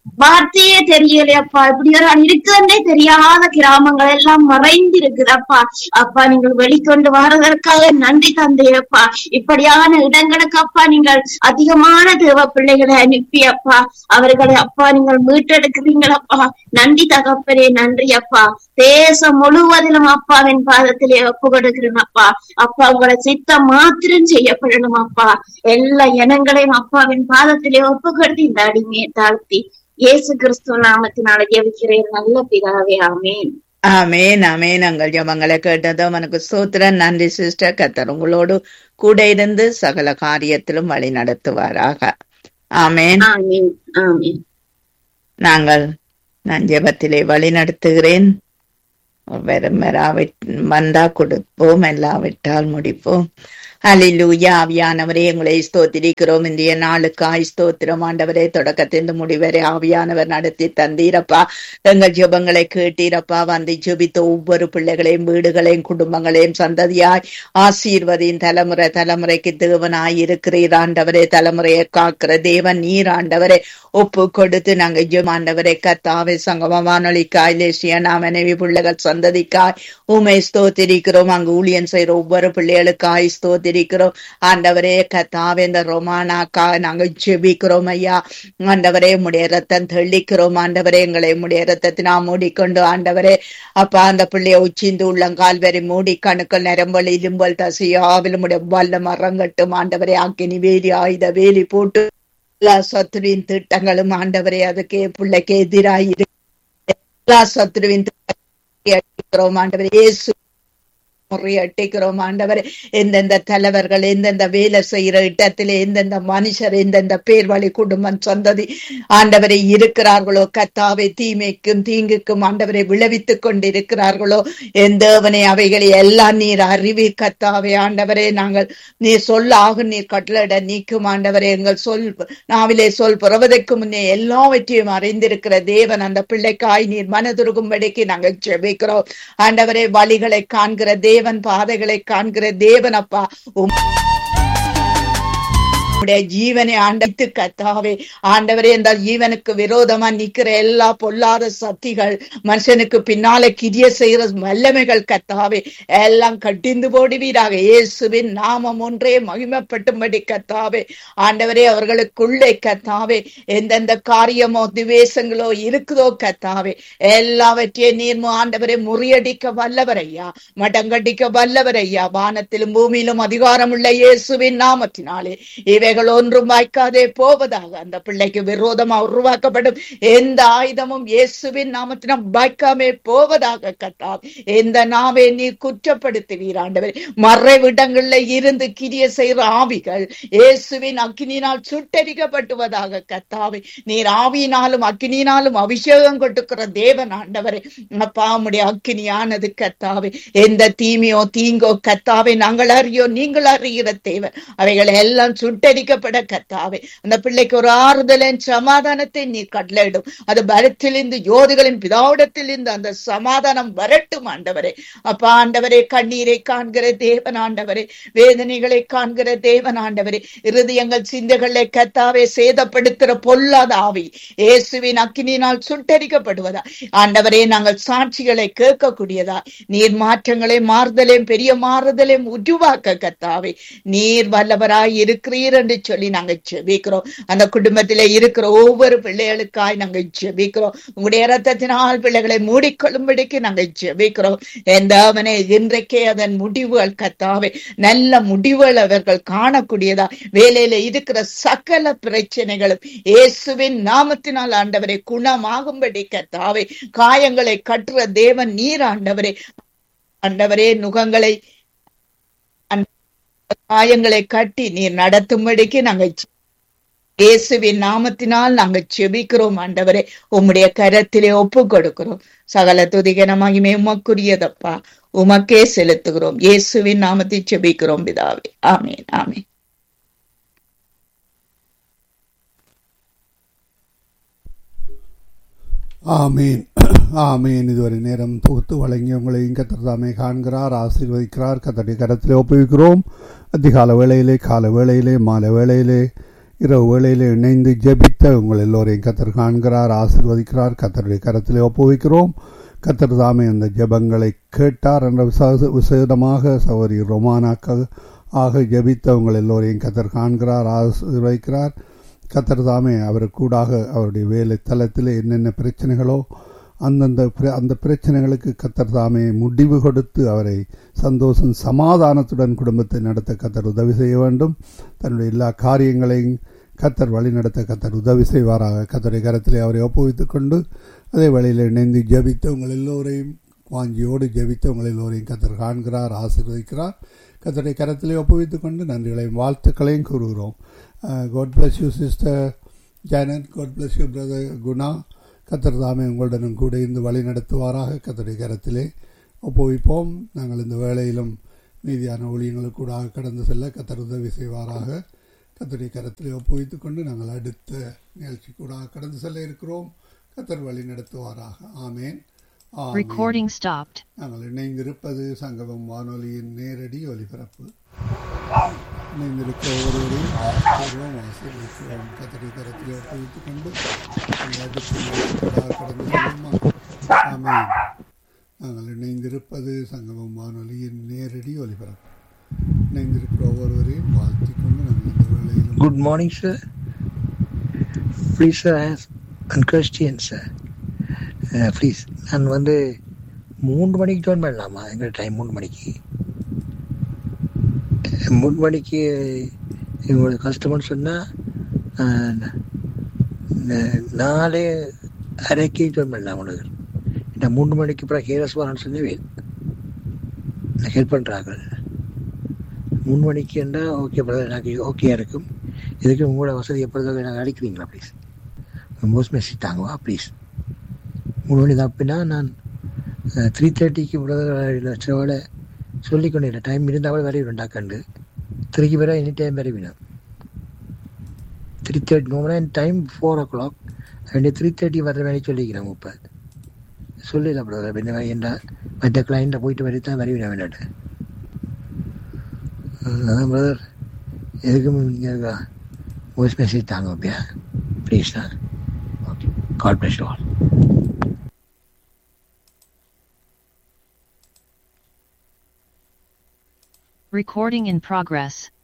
வார்த்தையே தெரியலையப்பா இப்படி ஒரு ஆள் இருக்குன்னே தெரியாத கிராமங்கள் எல்லாம் மறைந்து இருக்குதப்பா அப்பா நீங்கள் வெளிக்கொண்டு வர்றதற்காக நன்றி தந்தையப்பா இப்படியான இடங்களுக்கு அப்பா நீங்கள் அதிகமான தேவ பிள்ளைகளை அனுப்பி அப்பா அவர்களை அப்பா நீங்கள் மீட்டெடுக்கிறீங்களப்பா நன்றி தகப்பனே நன்றி அப்பா தேசம் முழுவதிலும் அப்பாவின் பாதத்திலே ஒப்பு கொடுக்கிறேன் அப்பா அப்பா உங்களை சித்தம் மாத்திரம் செய்யப்படணும் அப்பா எல்லா இனங்களையும் அப்பாவின் பாதத்திலே ஒப்பு கொடுத்து இந்த அடிமையை தாழ்த்தி இயேசு கிறிஸ்துவ நாமத்தினால ஜெபிக்கிறேன் நல்ல பிதாவே ஆமென் ஆமேன் ஆமேன் உங்கள் ஜபங்களை கேட்டதும் எனக்கு சூத்திரன் நன்றி சிஸ்டர் கத்தர் உங்களோடு கூட இருந்து சகல காரியத்திலும் வழி நடத்துவாராக ஆமேன் ஆமென் ஆமென் நாங்கள் நான் ஜெபத்திலே வழி நடத்துகிறேன் வெறும் வந்தா கொடுப்போம் எல்லாவிட்டால் முடிப்போம் ஹalleluya ஆவியானவரே உங்களை ஸ்தோத்திரிக்கிறோம் இந்திய நாளுக்காய் ஸ்தோத்திரம் ஆண்டவரே தொடக்கத்திலிருந்து முடிவரை ஆவியானவர் நடத்தி தந்தீரப்பா எங்கள் ஜெபங்களை கேட்டீரப்பா வந்து ஜெபித்த ஒவ்வொரு பிள்ளைகளையும் வீடுகளையும் குடும்பங்களையும் சந்ததியாய் ஆசீர்வதியின் தலைமுறை தலைமுறைக்கு தேவனாய் இருக்கிறீர் ஆண்டவரே தலைமுறையை காக்கிற தேவன் நீர் ஆண்டவரே ஒப்பு கொடுத்து நாங்க ஜெபம் ஆண்டவரே கத்தாவை சங்கமவானொலிக்காய் லேசியனா மனைவி பிள்ளைகள் சந்ததிக்காய் உமை ஸ்தோத்திரிக்கிறோம் அங்கு ஊழியன் செய்யற ஒவ்வொரு பிள்ளைகளுக்காய் ஸ்தோத்திரிக்கிறோம் ஆண்டவரே கத்தாவே இந்த ரொமானாக்கா நாங்க ஜெபிக்கிறோம் ஐயா ஆண்டவரே உடைய ரத்தம் தெளிக்கிறோம் ஆண்டவரே எங்களை உடைய ரத்தத்தினா மூடிக்கொண்டு ஆண்டவரே அப்பா அந்த பிள்ளைய உச்சிந்து உள்ளங்கால் வரை மூடி கணுக்கள் நரம்பல் இலும்பல் தசையாவிலும் உடைய வல்ல மரங்கட்டும் ஆண்டவரே ஆக்கினி வேலி ஆயுத வேலி போட்டு எல்லா சத்துருவின் திட்டங்களும் ஆண்டவரே அதுக்கு பிள்ளைக்கு எதிராக இரு எல்லா சத்துருவின் திட்டங்களும் ஆண்டவரே இயேசு முறையட்டிக்கிறோம் ஆண்டவரே எந்தெந்த தலைவர்கள் எந்தெந்த வேலை செய்யற இடத்திலே எந்தெந்த மனுஷர் எந்தெந்த பேர் வழி குடும்பம் சொந்ததி ஆண்டவரை இருக்கிறார்களோ கத்தாவை தீமைக்கும் தீங்குக்கும் ஆண்டவரை விளைவித்துக் கொண்டிருக்கிறார்களோ எந்தவனை அவைகளை எல்லாம் நீர் அறிவி கத்தாவை ஆண்டவரே நாங்கள் நீர் சொல்ல ஆகும் நீர் கட்டளட நீக்கும் ஆண்டவரே எங்கள் சொல் நாவிலே சொல் புறவதற்கு முன்னே எல்லாவற்றையும் அறிந்திருக்கிற தேவன் அந்த பிள்ளைக்காய் நீர் மனதுருகும்படிக்கு நாங்கள் ஜெபிக்கிறோம் ஆண்டவரே வழிகளை காண்கிற தேவன் பாதைகளை காண்கிற தேவன் அப்பா உம் உம்முடைய ஜீவனை ஆண்டவித்து கத்தாவே ஆண்டவரே இந்த ஜீவனுக்கு விரோதமா நிக்கிற எல்லா பொல்லாத சக்திகள் மனுஷனுக்கு பின்னால கிரிய செய்யற வல்லமைகள் கத்தாவே எல்லாம் கட்டிந்து போடுவீராக இயேசுவின் நாமம் ஒன்றே மகிமைப்பட்டும்படி கத்தாவே ஆண்டவரே அவர்களுக்குள்ளே கத்தாவே எந்தெந்த காரியமோ திவேசங்களோ இருக்குதோ கத்தாவே எல்லாவற்றையும் நீர் ஆண்டவரை முறியடிக்க வல்லவர் ஐயா மடங்கடிக்க வல்லவர் ஐயா வானத்திலும் பூமியிலும் அதிகாரம் உள்ள இயேசுவின் நாமத்தினாலே இவைகள் ஒன்றும் வாய்க்காதே போவதாக அந்த பிள்ளைக்கு விரோதமா உருவாக்கப்படும் எந்த ஆயுதமும் இயேசுவின் நாமத்தினம் வாய்க்காமே போவதாக கத்தார் எந்த நாவே நீ குற்றப்படுத்துவீர் ஆண்டவர் மறைவிடங்கள்ல இருந்து கிரிய செய்கிற ஆவிகள் இயேசுவின் அக்கினினால் சுட்டரிக்கப்பட்டுவதாக கத்தாவே நீர் ஆவியினாலும் அக்கினினாலும் அபிஷேகம் கொட்டுக்கிற தேவன் ஆண்டவரே அப்பா உம்முடைய அக்கினியானது கத்தாவே எந்த தீமையோ தீங்கோ கத்தாவே நாங்கள் அறியோ நீங்கள் அறிகிற தேவன் அவைகளை எல்லாம் சுட்டரிக்கப்பட கத்தாவே அந்த பிள்ளைக்கு ஒரு ஆறுதலின் சமாதானத்தை நீ கட்டளையிடும் அது பலத்திலிருந்து யோதிகளின் பிதாவிடத்திலிருந்து அந்த சமாதானம் வரட்டும் ஆண்டவரே அப்பா ஆண்டவரே கண்ணீரை காண்கிற தேவன் ஆண்டவரே வேதனைகளை காண்கிற தேவன் ஆண்டவரே இருதயங்கள் சிந்தைகளை கத்தாவே சேதப்படுத்துற பொல்லாத ஆவி இயேசுவின் அக்கினியினால் சுட்டரிக்கப்படுவதா ஆண்டவரே நாங்கள் சாட்சிகளை கேட்கக்கூடியதா நீர் மாற்றங்களை மாறுதலையும் பெரிய மாறுதலையும் உருவாக்க கத்தாவே நீர் வல்லவராய் இருக்கிறீர் என்று சொல்லி நாங்கள் ஜெபிக்கிறோம் அந்த குடும்பத்திலே இருக்கிற ஒவ்வொரு பிள்ளைகளுக்காய் நாங்கள் ஜெபிக்கிறோம் உங்களுடைய ரத்தத்தினால் பிள்ளைகளை மூடிக்கொள்ளும்படிக்கு நாங்கள் ஜெபிக்கிறோம் எந்த அவனே இன்றைக்கே அதன் முடிவுகள் கத்தாவே நல்ல முடிவுகள் அவர்கள் காணக்கூடியதா வேலையில இருக்கிற சகல பிரச்சனைகளும் இயேசுவின் நாமத்தினால் ஆண்டவரை குணமாகும்படி கத்தாவே காயங்களை கட்டுற தேவன் நீர் ஆண்டவரே ஆண்டவரே நுகங்களை காயங்களை கட்டி நீர் நடத்தும்படிக்கு நாங்கள் இயேசுவின் நாமத்தினால் நாங்கள் செபிக்கிறோம் ஆண்டவரே உம்முடைய கரத்திலே ஒப்பு கொடுக்கிறோம் சகல துதிகன மகிமை உமக்குரியதப்பா உமக்கே செலுத்துகிறோம் இயேசுவின் நாமத்தை செபிக்கிறோம் பிதாவே ஆமேன் ஆமேன் ஆமீன் ஆமீன் இதுவரை நேரம் தொகுத்து வழங்கி உங்களை கத்தர் தாமே காண்கிறார் ஆசீர்வதிக்கிறார் கத்தடி கரத்திலே ஒப்புவிக்கிறோம் அதிகால வேளையிலே கால வேளையிலே மாலை வேளையிலே இரவு வேளையில் இணைந்து ஜெபித்த உங்கள் எல்லோரையும் கத்தர் காண்கிறார் ஆசிர்வதிக்கிறார் கத்தருடைய கரத்திலே ஒப்புவிக்கிறோம் கத்தர் தாமே அந்த ஜெபங்களை கேட்டார் என்ற விசா- விசேடமாக சௌரி ரொமானாக்க ஆக ஜெபித்த உங்கள் எல்லோரையும் கத்தர் காண்கிறார் ஆசிர்வதிக்கிறார் கத்தர் தாமே அவருக்கூடாக அவருடைய வேலை தளத்தில் என்னென்ன பிரச்சனைகளோ அந்தந்த பிர- அந்த பிரச்சனைகளுக்கு கத்தர் தாமே முடிவு கொடுத்து அவரை சந்தோஷம் சமாதானத்துடன் குடும்பத்தை நடத்த கத்தர் உதவி செய்ய வேண்டும் தன்னுடைய எல்லா காரியங்களையும் கத்தர் வழிநடத்த கத்தர் உதவி செய்வாராக கத்தருடைய கரத்திலே அவரை ஒப்புவித்துக் கொண்டு அதே வழியில் இணைந்து ஜெபித்த உங்கள் எல்லோரையும் வாஞ்சியோடு ஜெபித்த உங்கள் எல்லோரையும் கத்தர் காண்கிறார் ஆசீர்வதிக்கிறார் கத்தருடைய கரத்திலே ஒப்புவித்துக் கொண்டு நன்றிகளையும் வாழ்த்துக்களையும் கூறுகிறோம் God bless you sister Janet God bless you brother Guna கத்தர் தாமே உங்களுடனும் கூட இருந்து வழி நடத்துவாராக கத்தருடைய கரத்திலே ஒப்புவிப்போம் நாங்கள் இந்த வேளையிலும் மீதியான ஊழியங்களுக்கு கூட கடந்து செல்ல கத்தர் உதவி செய்வாராக கத்தருடைய கரத்திலே ஒப்புவித்துக் கொண்டு நாங்கள் அடுத்த நிகழ்ச்சி கூட கடந்து செல்ல இருக்கிறோம் கத்தர் வழி நடத்துவாராக ஆமேன் ஆமேன். Recording stopped. நாங்கள் இணைந்திருப்பது சங்கமம் வானொலியின் நேரடி ஒலிபரப்பு இணைந்திருக்க ஒருவரையும் ஆசிர்வதிக்கிறோம், ஆசீர்வதிக்கிறோம். கத்தருடைய கரத்திலே ஒப்புவித்துக் கொண்டு நாங்கள் அடுத்த நிகழ்ச்சிக்காக கடந்து செல்வோமா? ஆமென். நாங்கள் இணைந்திருப்பது சங்கமம் வானொலியின் நேரடி ஒலிபரப்பு இணைந்திருக்கிற ஒவ்வொருவரையும் வாழ்த்திக் கொண்டு நாங்கள் இந்த வேளையிலும் Good morning, sir. Please, sir, I have a question, sir. Uh, please, நான் வந்து மூன்று மணிக்கு ஜாயின் பண்ணலாமா எங்கள் டைம் மூணு மணிக்கு அஹ், மூணு மணிக்கு எங்களோட கஸ்டமர் சொன்னால் நாலு அரைக்கு ஜாயின் பண்ணலாம் உங்களுக்கு நான் மூணு மணிக்கு அப்புறம் ஹேரஸ் வரணும்னு சொன்னவே ஹெல்ப் பண்ணுறாங்க மூணு மணிக்கு என்றால் ஓகே பிரதர் எனக்கு ஓகே இருக்கும் இதுக்கு உங்களோட வசதி எப்பொழுது எனக்கு அடிக்கிறீங்களா ப்ளீஸ் மோஸ்ட் மெசேஜ் தாங்கவா ப்ளீஸ் மூணு மணி தப்பினா நான் த்ரீ தேர்ட்டிக்கு பிரதர் சிலவோட சொல்லி கொண்டு டைம் இருந்தால் வரைவிடும் கண்டு த்ரீக்கு பிறகு எனி டைம் வரைவிடும் த்ரீ தேர்ட்டி நோமலாக any time four o'clock ரெண்டு த்ரீ தேர்ட்டி வர வேலை சொல்லிக்கிறேன் இப்போ சொல்லிடல பிரதர் என்ன என்ன மற்ற கிளைண்ட்டை போயிட்டு வரை தான் வரைவிட வேண்டாட்டு அதான் பிரதர் எதுக்கும் நீங்கள் வாய்ஸ் மெசேஜ் தாங்க அப்படியா ப்ளீஸ் தான் okay God bless all Recording in progress.